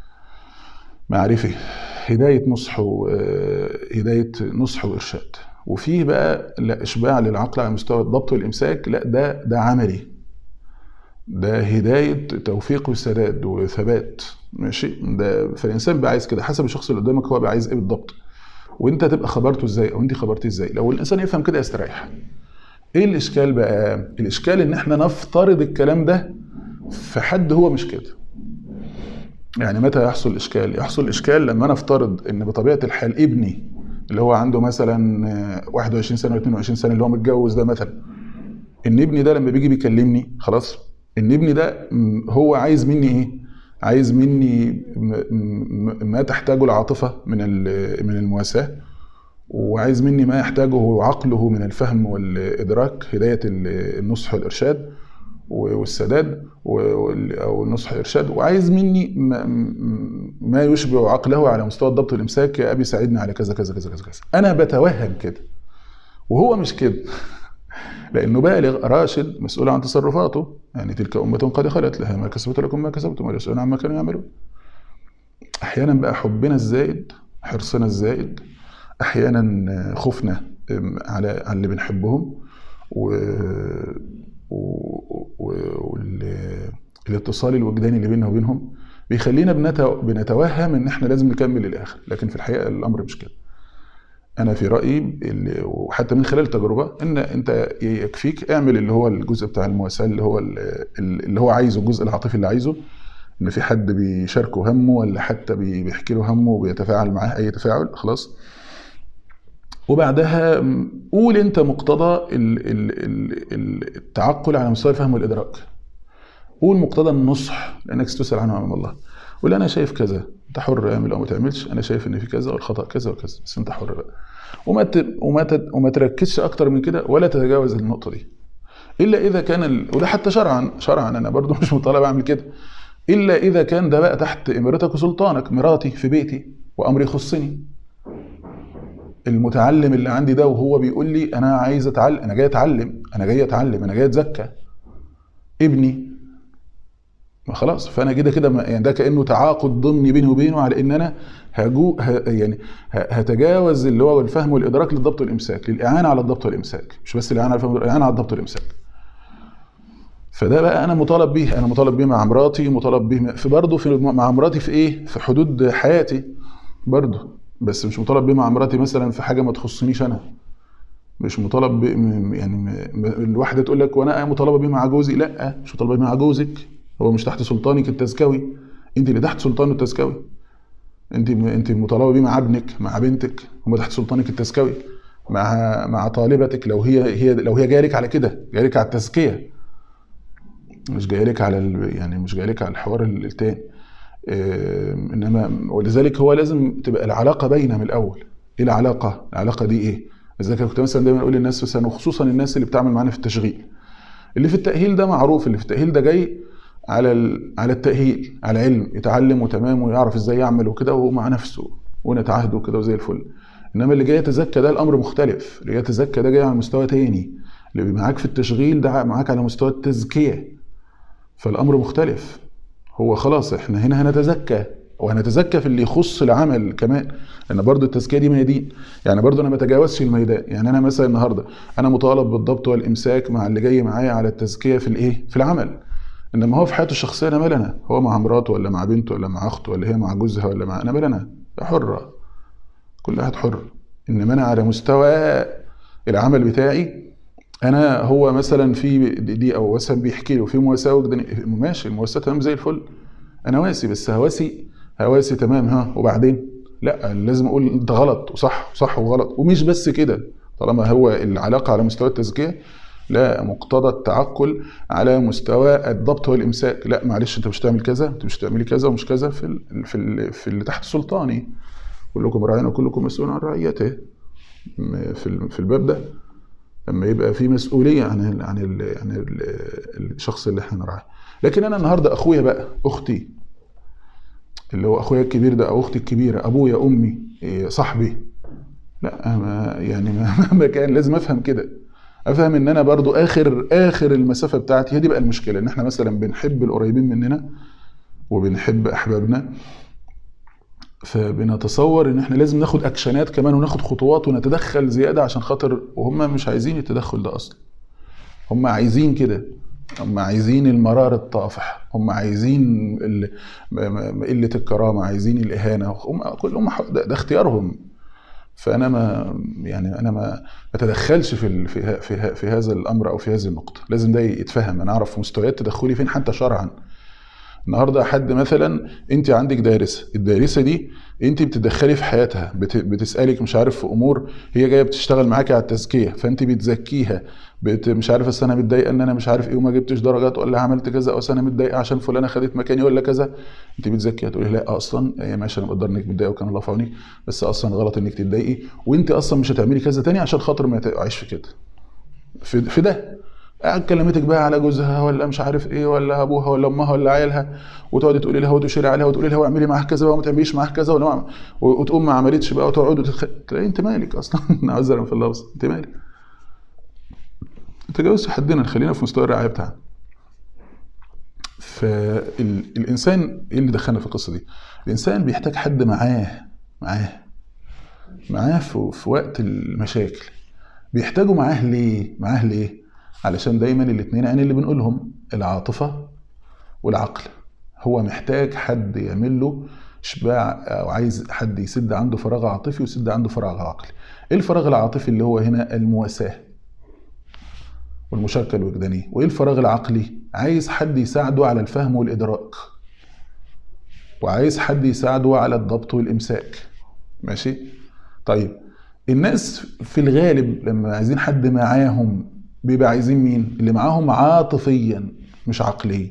Speaker 2: معرفي هدايه نصح وهدايه نصح وارشاد وفيه بقى لا اشباع للعقل على مستوى الضبط والامساك لا ده ده عملي ده هدايه توفيق وسداد وثبات ماشي ده فالانسان بقى عايز كده حسب الشخص اللي قدامك هو بقى عايز ايه بالضبط وانت تبقى خبرته ازاي او انت خبرتيه ازاي لو الانسان يفهم كده يستريح ايه الاشكال بقى الاشكال ان احنا نفترض الكلام ده في حد هو مش كده يعني متى يحصل الاشكال يحصل الاشكال لما انا افترض ان بطبيعه الحال ابني اللي هو عنده مثلا آه، 21 سنه و 22 سنه اللي هو متجوز ده مثلا ان ابني ده لما بيجي بيكلمني خلاص ان ابني ده م، هو عايز مني ايه عايز مني م- م- ما تحتاجه العاطفه من ال- من المواساه وعايز مني ما يحتاجه عقله من الفهم والادراك هدايه ال- النصح والارشاد و- والسداد و- وال- او النصح والارشاد وعايز مني ما, م- ما يشبع عقله على مستوى الضبط والامساك يا ابي ساعدني على كذا كذا كذا كذا كذا انا بتوهم كده وهو مش كده لانه بالغ راشد مسؤول عن تصرفاته يعني تلك امه قد خلت لها ما كسبت لكم ما كسبتم ولا يسالون عما كانوا يعملون احيانا بقى حبنا الزائد حرصنا الزائد احيانا خوفنا على على اللي بنحبهم و و- و- وال- الاتصال الوجداني اللي بيننا وبينهم بيخلينا بنتو- بنتوهم ان احنا لازم نكمل للاخر لكن في الحقيقه الامر مش كده انا في رايي اللي وحتى من خلال التجربه ان انت يكفيك اعمل اللي هو الجزء بتاع المواساه اللي هو ال- اللي هو عايزه الجزء العاطفي اللي عايزه ان في حد بيشاركه همه ولا حتى بي- بيحكي له همه وبيتفاعل معاه اي تفاعل خلاص وبعدها م، قول انت مقتضى ال- ال- ال- ال- التعقل على مستوى الفهم والادراك قول مقتضى النصح لانك ستسال عنه امام الله قول انا شايف كذا انت حر اعمل او ما تعملش انا شايف ان في كذا والخطا كذا وكذا بس انت حر بقى وما ت... وما ت... وما تركزش اكتر من كده ولا تتجاوز النقطه دي الا اذا كان ال... وده حتى شرعا شرعا انا برضو مش مطالب اعمل كده الا اذا كان ده بقى تحت امرتك وسلطانك مراتي في بيتي وامري يخصني المتعلم اللي عندي ده وهو بيقول لي انا عايز اتعلم انا جاي اتعلم انا جاي اتعلم انا جاي اتزكى ابني ما خلاص فانا كده كده ما- يعني ده كانه تعاقد ضمني بيني وبينه على ان انا هجو ه يعني ه- هتجاوز اللي هو الفهم والادراك للضبط والامساك للاعانه على الضبط والامساك مش بس الاعانه على الفهم الاعانه على الضبط والامساك فده بقى انا مطالب بيه انا مطالب بيه مع مراتي مطالب بيه في برضه في مع مراتي في ايه في حدود حياتي برضه بس مش مطالب بيه مع مراتي مثلا في حاجه ما تخصنيش انا مش مطالب ب... م- يعني م... م- الواحده تقول لك وانا مطالبه بيه مع جوزي لا مش مطالبه بيه مع جوزك هو مش تحت سلطانك التزكوي انت اللي تحت سلطانه التزكوي انت انت مطالبه بيه مع ابنك مع بنتك هم تحت سلطانك التزكوي مع مع طالبتك لو هي هي لو هي جايه لك على كده جايه لك على التزكيه مش جايه لك على ال... يعني مش جايه لك على الحوار التاني آه، انما ولذلك هو لازم تبقى العلاقه باينه من الاول ايه العلاقه العلاقه دي ايه لذلك أنا كنت مثلا دايما اقول للناس مثلا وخصوصا الناس اللي بتعمل معانا في التشغيل اللي في التاهيل ده معروف اللي في التاهيل ده جاي على ال... على التاهيل على علم يتعلم وتمام ويعرف ازاي يعمل وكده وهو مع نفسه ونتعهد وكده وزي الفل انما اللي جاي يتزكى ده الامر مختلف اللي جاي يتزكى ده جاي على مستوى تاني اللي معاك في التشغيل ده معاك على مستوى التزكيه فالامر مختلف هو خلاص احنا هنا هنتزكى وهنتزكى في اللي يخص العمل كمان لان برضو التزكيه دي ميادين يعني برضو انا ما بتجاوزش الميدان يعني انا مثلا النهارده انا مطالب بالضبط والامساك مع اللي جاي معايا على التزكيه في الايه في العمل انما هو في حياته الشخصيه انا مال انا هو مع مراته ولا مع بنته ولا مع اخته ولا هي مع جوزها ولا مع انا مال انا حره كل واحد حر انما انا على مستوى العمل بتاعي انا هو مثلا في دي او مثلا بيحكي له في مواساه وجدانيه ماشي المواساه تمام زي الفل انا واسي بس هواسي هواسي تمام ها وبعدين لا لازم اقول انت غلط وصح وصح وغلط ومش بس كده طالما هو العلاقه على مستوى التزكيه لا مقتضى التعقل على مستوى الضبط والامساك لا معلش انت مش تعمل كذا انت مش تعملي كذا ومش كذا في ال في ال في اللي تحت سلطاني كلكم راع وكلكم مسؤول عن رعيته م- في ال- في الباب ده لما يبقى في مسؤوليه عن ال عن ال عن ال الشخص اللي احنا نراعيه لكن انا النهارده اخويا بقى اختي اللي هو اخويا الكبير ده او اختي الكبيره ابويا امي إيه، صاحبي لا ما يعني ما- مهما كان لازم افهم كده افهم ان انا برضو اخر اخر المسافه بتاعتي هي دي بقى المشكله ان احنا مثلا بنحب القريبين مننا وبنحب احبابنا فبنتصور ان احنا لازم ناخد اكشنات كمان وناخد خطوات ونتدخل زياده عشان خاطر وهم مش عايزين التدخل ده اصلا هم عايزين كده هم عايزين المرار الطافح هم عايزين ال- م- م- قله الكرامه عايزين الاهانه هم كلهم ح- ده, ده اختيارهم فانا ما يعني انا ما اتدخلش في ال- في ه- في ه- في هذا الامر او في هذه النقطه لازم ده يتفهم انا اعرف مستويات تدخلي فين حتى شرعا النهارده حد مثلا انت عندك دارسه الدارسه دي انت بتدخلي في حياتها بت- بتسالك مش عارف في امور هي جايه بتشتغل معاكي على التزكيه فانت بتزكيها بت مش عارف اصل انا متضايقه ان انا مش عارف ايه وما جبتش درجات ولا عملت كذا او أصل انا متضايقه عشان فلانه خدت مكاني ولا كذا انت بتزكيها تقولي لا اصلا هي ماشي انا مقدر انك متضايقه وكان الله في عونك بس اصلا غلط انك تتضايقي وانت اصلا مش هتعملي كذا تاني عشان خاطر ما تقعيش في كده في, في ده قاعد كلمتك بقى على جوزها ولا مش عارف ايه ولا ابوها ولا امها ولا عيالها وتقعدي تقولي لها وتشيري عليها وتقولي لها واعملي معاها كذا بقى وما تعمليش معاها كذا ولا ما- وتقوم ما عملتش بقى وتقعد وتتخ... تلاقي انت مالك اصلا عذرا في اللفظ انت مالك تجاوز حدنا خلينا في مستوى الرعايه بتاعنا فالانسان ايه اللي دخلنا في القصه دي الانسان بيحتاج حد معاه معاه معاه في, في وقت المشاكل بيحتاجوا معاه ليه معاه ليه علشان دايما الاثنين عين اللي بنقولهم العاطفه والعقل هو محتاج حد يعمل له اشباع او عايز حد يسد عنده فراغ عاطفي ويسد عنده فراغ عقلي ايه الفراغ العاطفي اللي هو هنا المواساه والمشاركه الوجدانيه وايه الفراغ العقلي عايز حد يساعده على الفهم والادراك وعايز حد يساعده على الضبط والامساك ماشي طيب الناس في الغالب لما عايزين حد معاهم بيبقى عايزين مين اللي معاهم عاطفيا مش عقليا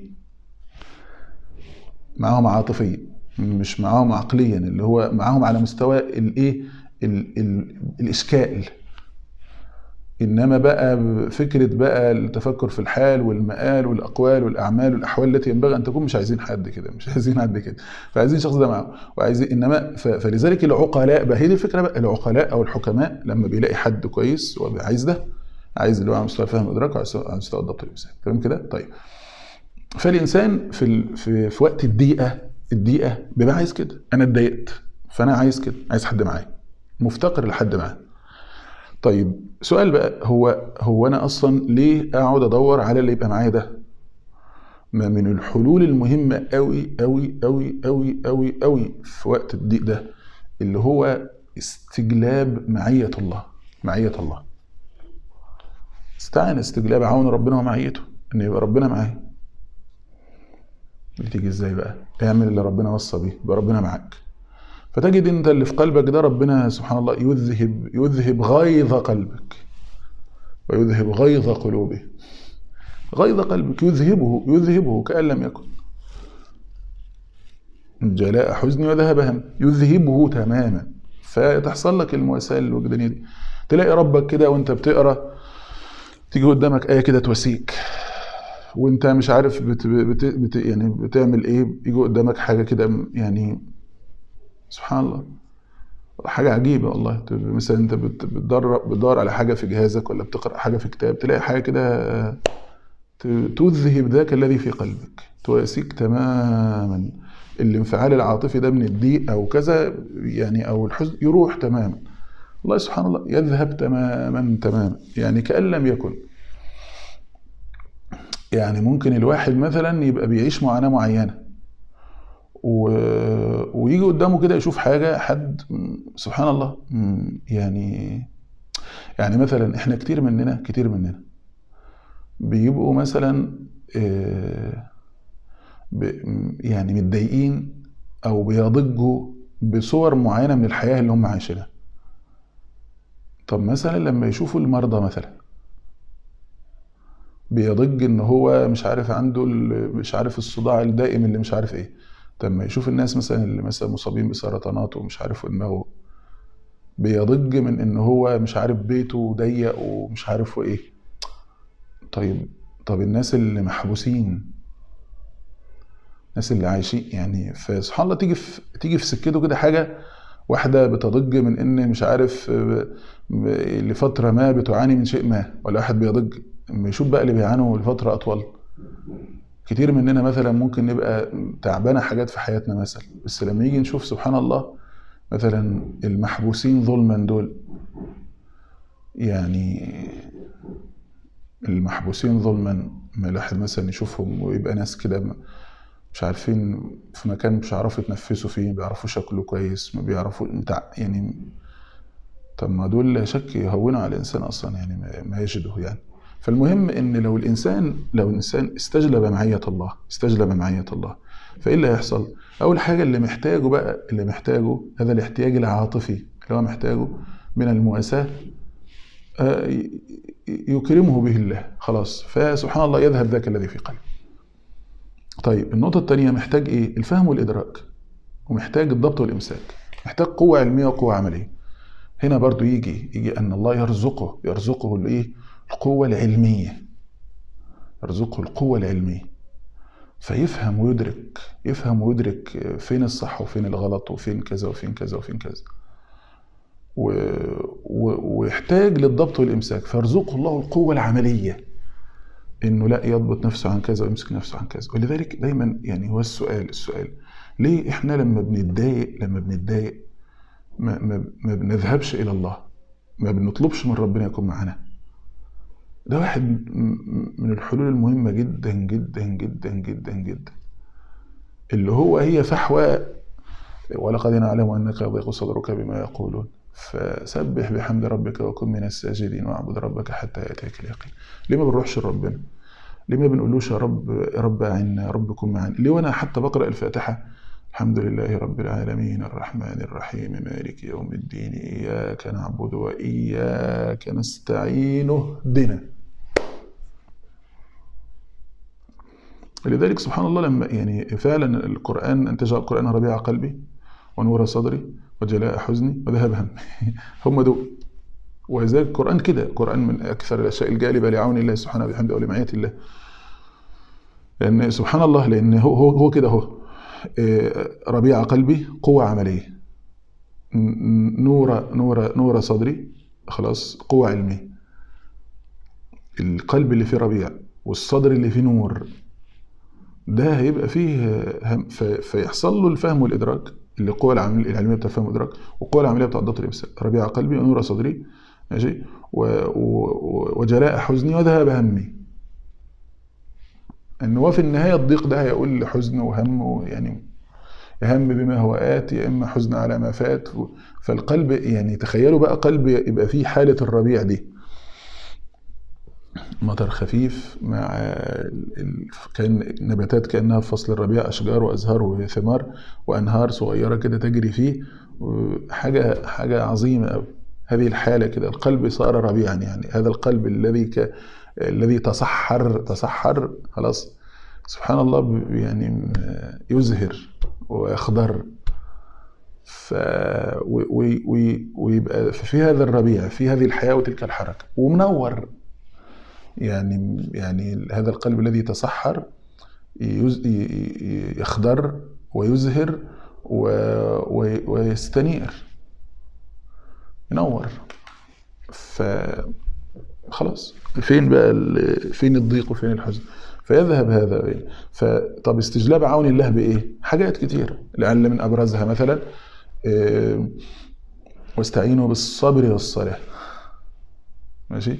Speaker 2: معاهم عاطفيا مش معاهم عقليا اللي هو معاهم على مستوى الايه ال- ال- الاشكال انما بقى فكره بقى التفكر في الحال والمآل والاقوال والاعمال والاحوال التي ينبغي ان تكون مش عايزين حد كده مش عايزين حد كده فعايزين شخص ده معاهم وعايزين انما ف- فلذلك العقلاء بقى هي دي الفكره بقى العقلاء او الحكماء لما بيلاقي حد كويس وعايز ده عايز اللي هو على مستوى الفهم والادراك وعلى مستوى- على مستوى الضبط والامساك تمام كده طيب فالانسان في ال... في في وقت الضيقه الضيقه بيبقى عايز كده انا اتضايقت فانا عايز كده عايز حد معايا مفتقر لحد معايا طيب سؤال بقى هو هو انا اصلا ليه اقعد ادور على اللي يبقى معايا ده ما من الحلول المهمه قوي قوي قوي قوي قوي قوي في وقت الضيق ده اللي هو استجلاب معيه الله معيه الله استعن استجلاب عون ربنا ومعيته ان يبقى ربنا معايا بتيجي ازاي بقى اعمل اللي ربنا وصى بيه يبقى ربنا معاك فتجد انت اللي في قلبك ده ربنا سبحان الله يذهب يذهب غيظ قلبك ويذهب غيظ قلوبه غيظ قلبك يذهبه يذهبه كأن لم يكن جلاء حزن وذهب هم يذهبه تماما فتحصل لك المواساة الوجدانية دي تلاقي ربك كده وانت بتقرا تيجي قدامك آية كده تواسيك وانت مش عارف بت بت بت يعني بتعمل ايه يجي قدامك حاجة كده يعني سبحان الله حاجة عجيبة والله تبقى مثلا انت بت- بتدرب بتدور على حاجة في جهازك ولا بتقرأ حاجة في كتاب تلاقي حاجة كده ت- تذهب ذاك الذي في قلبك تواسيك تماما الانفعال العاطفي ده من الضيق او كذا يعني او الحزن يروح تماما الله سبحان الله يذهب تماما تماما يعني كأن لم يكن يعني ممكن الواحد مثلا يبقى بيعيش معاناة معينة و... ويجي قدامه كده يشوف حاجة حد م- سبحان الله م- يعني يعني مثلا احنا كتير مننا كتير مننا بيبقوا مثلا آه، ب- م- يعني متضايقين او بيضجوا بصور معينة من الحياة اللي هم عايشينها طب مثلا لما يشوفوا المرضى مثلا بيضج ان هو مش عارف عنده ال- مش عارف الصداع الدائم اللي مش عارف ايه طب ما يشوف الناس مثلا اللي مثلا مصابين بسرطانات ومش عارف دماغه بيضج من ان هو مش عارف بيته ضيق ومش عارف ايه طيب طب الناس اللي محبوسين الناس اللي عايشين يعني فسبحان الله تيجي في تيجي في سكته كده حاجه واحده بتضج من ان مش عارف ب- ب- لفتره ما بتعاني من شيء ما ولا واحد بيضج اما يشوف بقى اللي بيعانوا لفتره اطول كتير مننا مثلا ممكن نبقى تعبانه حاجات في حياتنا مثلا بس لما يجي نشوف سبحان الله مثلا المحبوسين ظلما دول يعني المحبوسين ظلما ما الواحد مثلا يشوفهم ويبقى ناس كده مش عارفين في مكان مش عارفوا يتنفسوا فيه ما بيعرفوش ياكلوا كويس ما بيعرفوا بتاع يعني طب ما دول لا شك يهونوا على الانسان اصلا يعني ما- ما يجده يعني فالمهم ان لو الانسان لو الانسان استجلب معيه الله استجلب معيه الله فايه اللي هيحصل؟ اول حاجه اللي محتاجه بقى اللي محتاجه هذا الاحتياج العاطفي اللي هو محتاجه من المواساه آه، ي- ي- يكرمه به الله خلاص فسبحان الله يذهب ذاك الذي في قلبه طيب النقطة الثانية محتاج ايه؟ الفهم والإدراك ومحتاج الضبط والإمساك محتاج قوة علمية وقوة عملية هنا برضو يجي يجي أن الله يرزقه يرزقه الإيه؟ القوة العلمية يرزقه القوة العلمية فيفهم ويدرك يفهم ويدرك فين الصح وفين الغلط وفين كذا وفين كذا وفين كذا و... و... ويحتاج للضبط والإمساك فيرزقه الله القوة العملية انه لا يضبط نفسه عن كذا ويمسك نفسه عن كذا ولذلك دايما يعني هو السؤال السؤال ليه احنا لما بنتضايق لما بنتضايق ما, ما, ما بنذهبش الى الله ما بنطلبش من ربنا يكون معانا ده واحد م- من الحلول المهمة جدا جدا جدا جدا جدا اللي هو هي فحوى ولقد نعلم انك يضيق صدرك بما يقولون فسبح بحمد ربك وكن من الساجدين واعبد ربك حتى ياتيك اليقين ليه ما بنروحش لربنا ليه ما بنقولوش يا رب يا رب اعنا يا رب كن معانا ليه وانا حتى بقرا الفاتحه الحمد لله رب العالمين الرحمن الرحيم مالك يوم الدين اياك نعبد واياك نستعين اهدنا لذلك سبحان الله لما يعني فعلا القران ان تجعل القران ربيع قلبي ونور صدري وجلاء حزني وذهب همي هم دول ولذلك القرآن كده القرآن من أكثر الأشياء الجالبة لعون الله سبحانه وبحمده ولمعية الله لأن سبحان الله لأن هو هو, هو كده هو إيه، ربيع قلبي قوة عملية ن- نور نور نور صدري خلاص قوة علمية القلب اللي فيه ربيع والصدر اللي فيه نور ده هيبقى فيه هم ف- فيحصل له الفهم والإدراك اللي القوة العمل- العلمية بتاع الفهم والإدراك والقوة العملية بتاع الضبط الإمساك ربيع قلبي ونور صدري ماشي و... و... وجلاء حزني وذهاب همي ان هو في النهايه الضيق ده هيقول لحزن وهم يعني هم بما هو آت يا اما حزن على ما فات فالقلب يعني تخيلوا بقى قلب يبقى فيه حاله الربيع دي مطر خفيف مع ال- ال- كان نباتات كانها في فصل الربيع اشجار وازهار وثمار وانهار صغيره كده تجري فيه حاجه حاجه عظيمه قوي هذه الحاله كده القلب صار ربيعا يعني هذا القلب الذي ك... الذي تصحر تصحر خلاص سبحان الله ب- يعني يزهر ويخضر ف و- و- و- ويبقى في هذا الربيع في هذه الحياه وتلك الحركه ومنور يعني يعني هذا القلب الذي تصحر يز- ي- ي- يخضر ويزهر و- و- ويستنير ينور ف خلاص فين بقى ال- فين الضيق وفين الحزن فيذهب هذا فطب استجلاب عون الله بايه حاجات كتير لعل من ابرزها مثلا آه، واستعينوا بالصبر والصلاه ماشي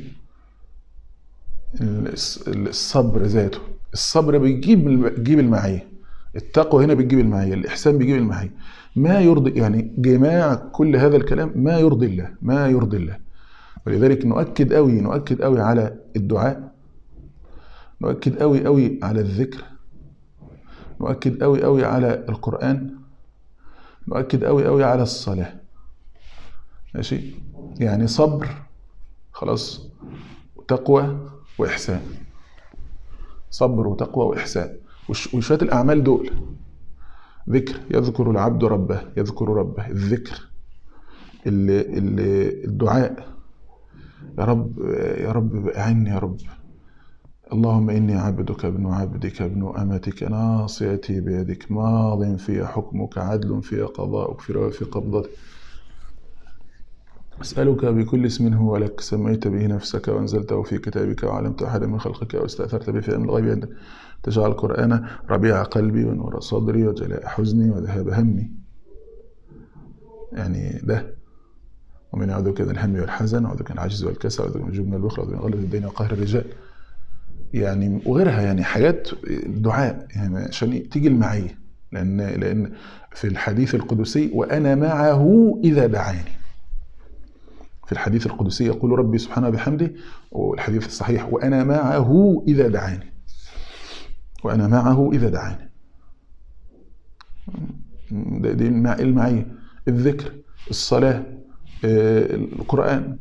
Speaker 2: الس- الصبر ذاته الصبر بيجيب بيجيب المعيه التقوى هنا بتجيب المعيه الاحسان بيجيب المعيه ما يرضي يعني جماع كل هذا الكلام ما يرضي الله ما يرضي الله ولذلك نؤكد قوي نؤكد قوي على الدعاء نؤكد قوي قوي على الذكر نؤكد قوي قوي على القرآن نؤكد قوي قوي على الصلاة ماشي يعني صبر خلاص وتقوى واحسان صبر وتقوى واحسان وش- وشويه الاعمال دول ذكر يذكر العبد ربه يذكر ربه الذكر اللي اللي الدعاء يا رب يا رب اعني يا رب اللهم إني عبدك ابن عبدك ابن أمتك ناصيتي بيدك ماض في حكمك عدل في قضاؤك في في قبضتك أسألك بكل اسم هو لك سميت به نفسك وأنزلته في كتابك وعلمت أحدا من خلقك واستأثرت به في علم الغيب عندك تجعل القرآن ربيع قلبي ونور صدري وجلاء حزني وذهاب همي يعني ده ومن أعوذ بك من الهم والحزن وأعوذ بك من العجز والكسل وأعوذ بك من الجبن والبخل وأعوذ بك من غلبة الدين وقهر الرجال يعني وغيرها يعني حاجات دعاء يعني عشان تيجي المعية لأن لأن في الحديث القدسي وأنا معه إذا دعاني في الحديث القدسي يقول ربي سبحانه بحمده والحديث الصحيح وأنا معه إذا دعاني وأنا معه إذا دعاني ده- دي المع- المعية الذكر الصلاة آه، القرآن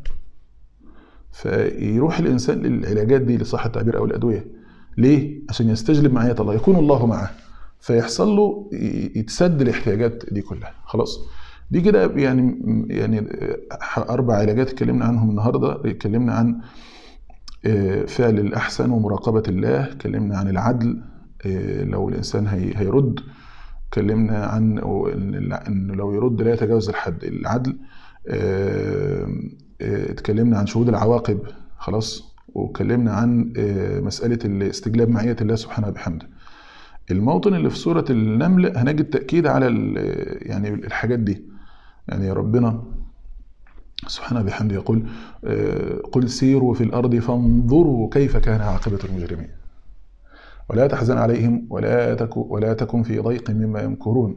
Speaker 2: فيروح الإنسان للعلاجات دي لصح التعبير أو الأدوية ليه؟ عشان يستجلب معية الله يكون الله معه فيحصل له ي- يتسد الاحتياجات دي كلها خلاص دي كده يعني يعني أربع علاجات اتكلمنا عنهم النهاردة اتكلمنا عن آه، فعل الأحسن ومراقبة الله اتكلمنا عن العدل آه، لو الإنسان هي- هيرد اتكلمنا عن إن- انه لو يرد لا يتجاوز الحد العدل آه، آه، اتكلمنا عن شهود العواقب خلاص واتكلمنا عن آه، مسألة استجلاب معية الله سبحانه بحمده الموطن اللي في سورة النمل هنجد تأكيد على ال- يعني الحاجات دي يعني ربنا سبحانه بحمده يقول آه، قل سيروا في الأرض فانظروا كيف كان عاقبة المجرمين ولا تحزن عليهم ولا تكن ولا تكن في ضيق مما يمكرون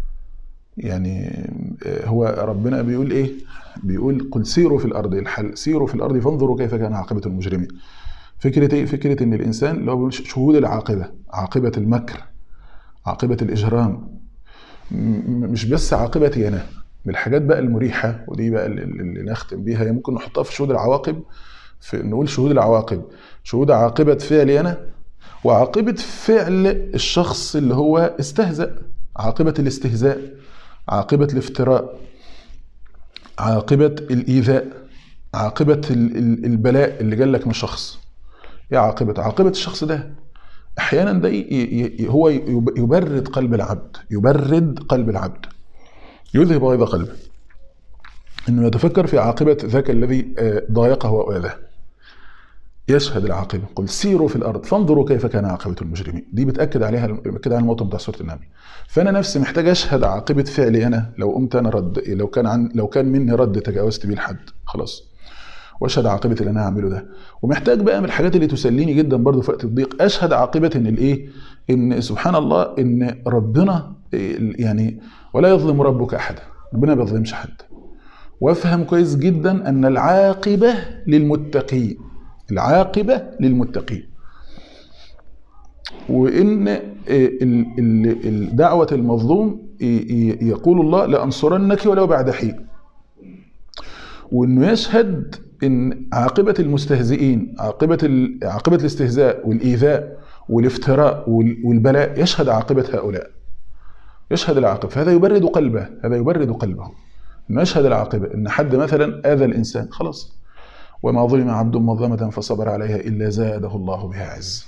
Speaker 2: يعني آه، هو ربنا بيقول ايه بيقول قل سيروا في الارض الحل سيروا في الارض فانظروا كيف كان عاقبه المجرمين فكره ايه فكره ان الانسان اللي هو بيقول شهود العاقبه عاقبه المكر عاقبه الاجرام م- مش بس عاقبتي انا من الحاجات بقى المريحه ودي بقى اللي, اللي نختم بيها هي ممكن نحطها في شهود العواقب في نقول شهود العواقب شهود عاقبه فعلي انا وعاقبه فعل الشخص اللي هو استهزأ عاقبه الاستهزاء عاقبه الافتراء عاقبه الايذاء عاقبه ال- ال- البلاء اللي جالك من شخص ايه عاقبه عاقبه الشخص ده احيانا ده ي- ي- هو يب- يبرد قلب العبد يبرد قلب العبد يذهب غيظ قلبه انه يتفكر في عاقبه ذاك الذي آه، ضايقه واذاه يشهد العاقبه قل سيروا في الارض فانظروا كيف كان عاقبه المجرمين دي بتاكد عليها بتاكد على الموطن بتاع سوره النمل فانا نفسي محتاج اشهد عاقبه فعلي انا لو قمت انا رد لو كان عن لو كان مني رد تجاوزت بيه الحد خلاص واشهد عاقبه اللي انا هعمله ده ومحتاج بقى من الحاجات اللي تسليني جدا برضو في وقت الضيق اشهد عاقبه ان الايه ان سبحان الله ان ربنا إيه، يعني ولا يظلم ربك احدا ربنا ما بيظلمش حد وافهم كويس جدا ان العاقبه للمتقين العاقبه للمتقين وان ال- ال- ال- دعوه المظلوم ي- ي- يقول الله لانصرنك ولو بعد حين وانه يشهد ان عاقبه المستهزئين عاقبه ال- عاقبه الاستهزاء والايذاء والافتراء وال- والبلاء يشهد عاقبه هؤلاء يشهد العاقبه فهذا يبرد قلبه هذا يبرد قلبه انه يشهد العاقبه ان حد مثلا اذى الانسان خلاص وما ظلم عبد مظلمه فصبر عليها الا زاده الله بها عز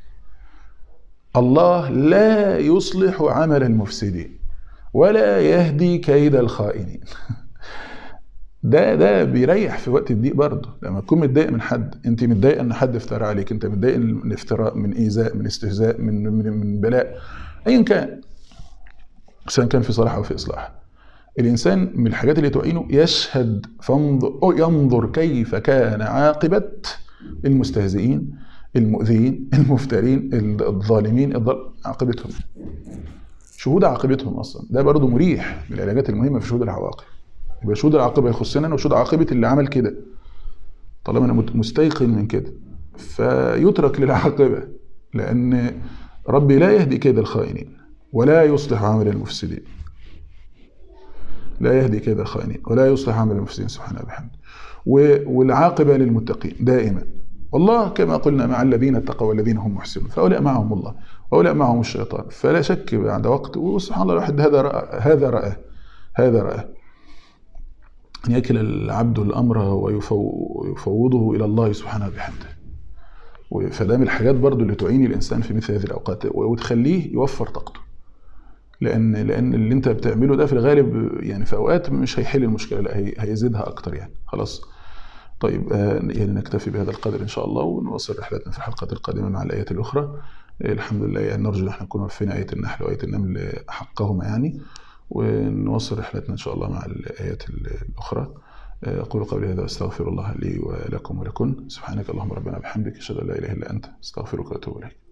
Speaker 2: الله لا يصلح عمل المفسدين ولا يهدي كيد الخائنين ده ده بيريح في وقت الضيق برضه لما تكون متضايق من حد انت متضايق ان حد افترى عليك انت متضايق من افتراء من ايذاء من استهزاء من من, من بلاء ايا كان سواء كان في صلاح او في اصلاح الانسان من الحاجات اللي تعينه يشهد فانظر أو ينظر كيف كان عاقبه المستهزئين المؤذيين المفترين الظالمين الضال... عاقبتهم شهود عاقبتهم اصلا ده برضه مريح من العلاجات المهمه في شهود العواقب يبقى شهود العاقبه يخصنا وشهود عاقبه اللي عمل كده طالما انا مت- مستيقن من كده فيترك للعاقبه لان ربي لا يهدي كيد الخائنين ولا يصلح عمل المفسدين لا يهدي كيد الخائنين ولا يصلح عمل المفسدين سبحانه وبحمده و- والعاقبة للمتقين دائما والله كما قلنا مع الذين اتقوا والذين هم محسنون فهؤلاء معهم الله وهؤلاء معهم الشيطان فلا شك بعد وقت وسبحان الله الواحد هذا رأى هذا رأى هذا رأى أن يكل العبد الأمر ويفو- ويفوضه إلى الله سبحانه بحمده فده من الحاجات برضو اللي تعين الإنسان في مثل هذه الأوقات وتخليه يوفر طاقته لأن لأن اللي أنت بتعمله ده في الغالب يعني في أوقات مش هيحل المشكلة لا هي- هيزيدها أكتر يعني خلاص طيب آه، يعني نكتفي بهذا القدر إن شاء الله ونواصل رحلتنا في الحلقات القادمة مع الآيات الأخرى آه، الحمد لله يعني نرجو أن احنا نكون وفينا آية النحل وآية النمل حقهما يعني ونواصل رحلتنا إن شاء الله مع الآيات الأخرى آه، أقول قولي هذا وأستغفر الله لي ولكم ولكن سبحانك اللهم ربنا بحمدك أشهد أن لا إله إلا أنت أستغفرك وأتوب إليك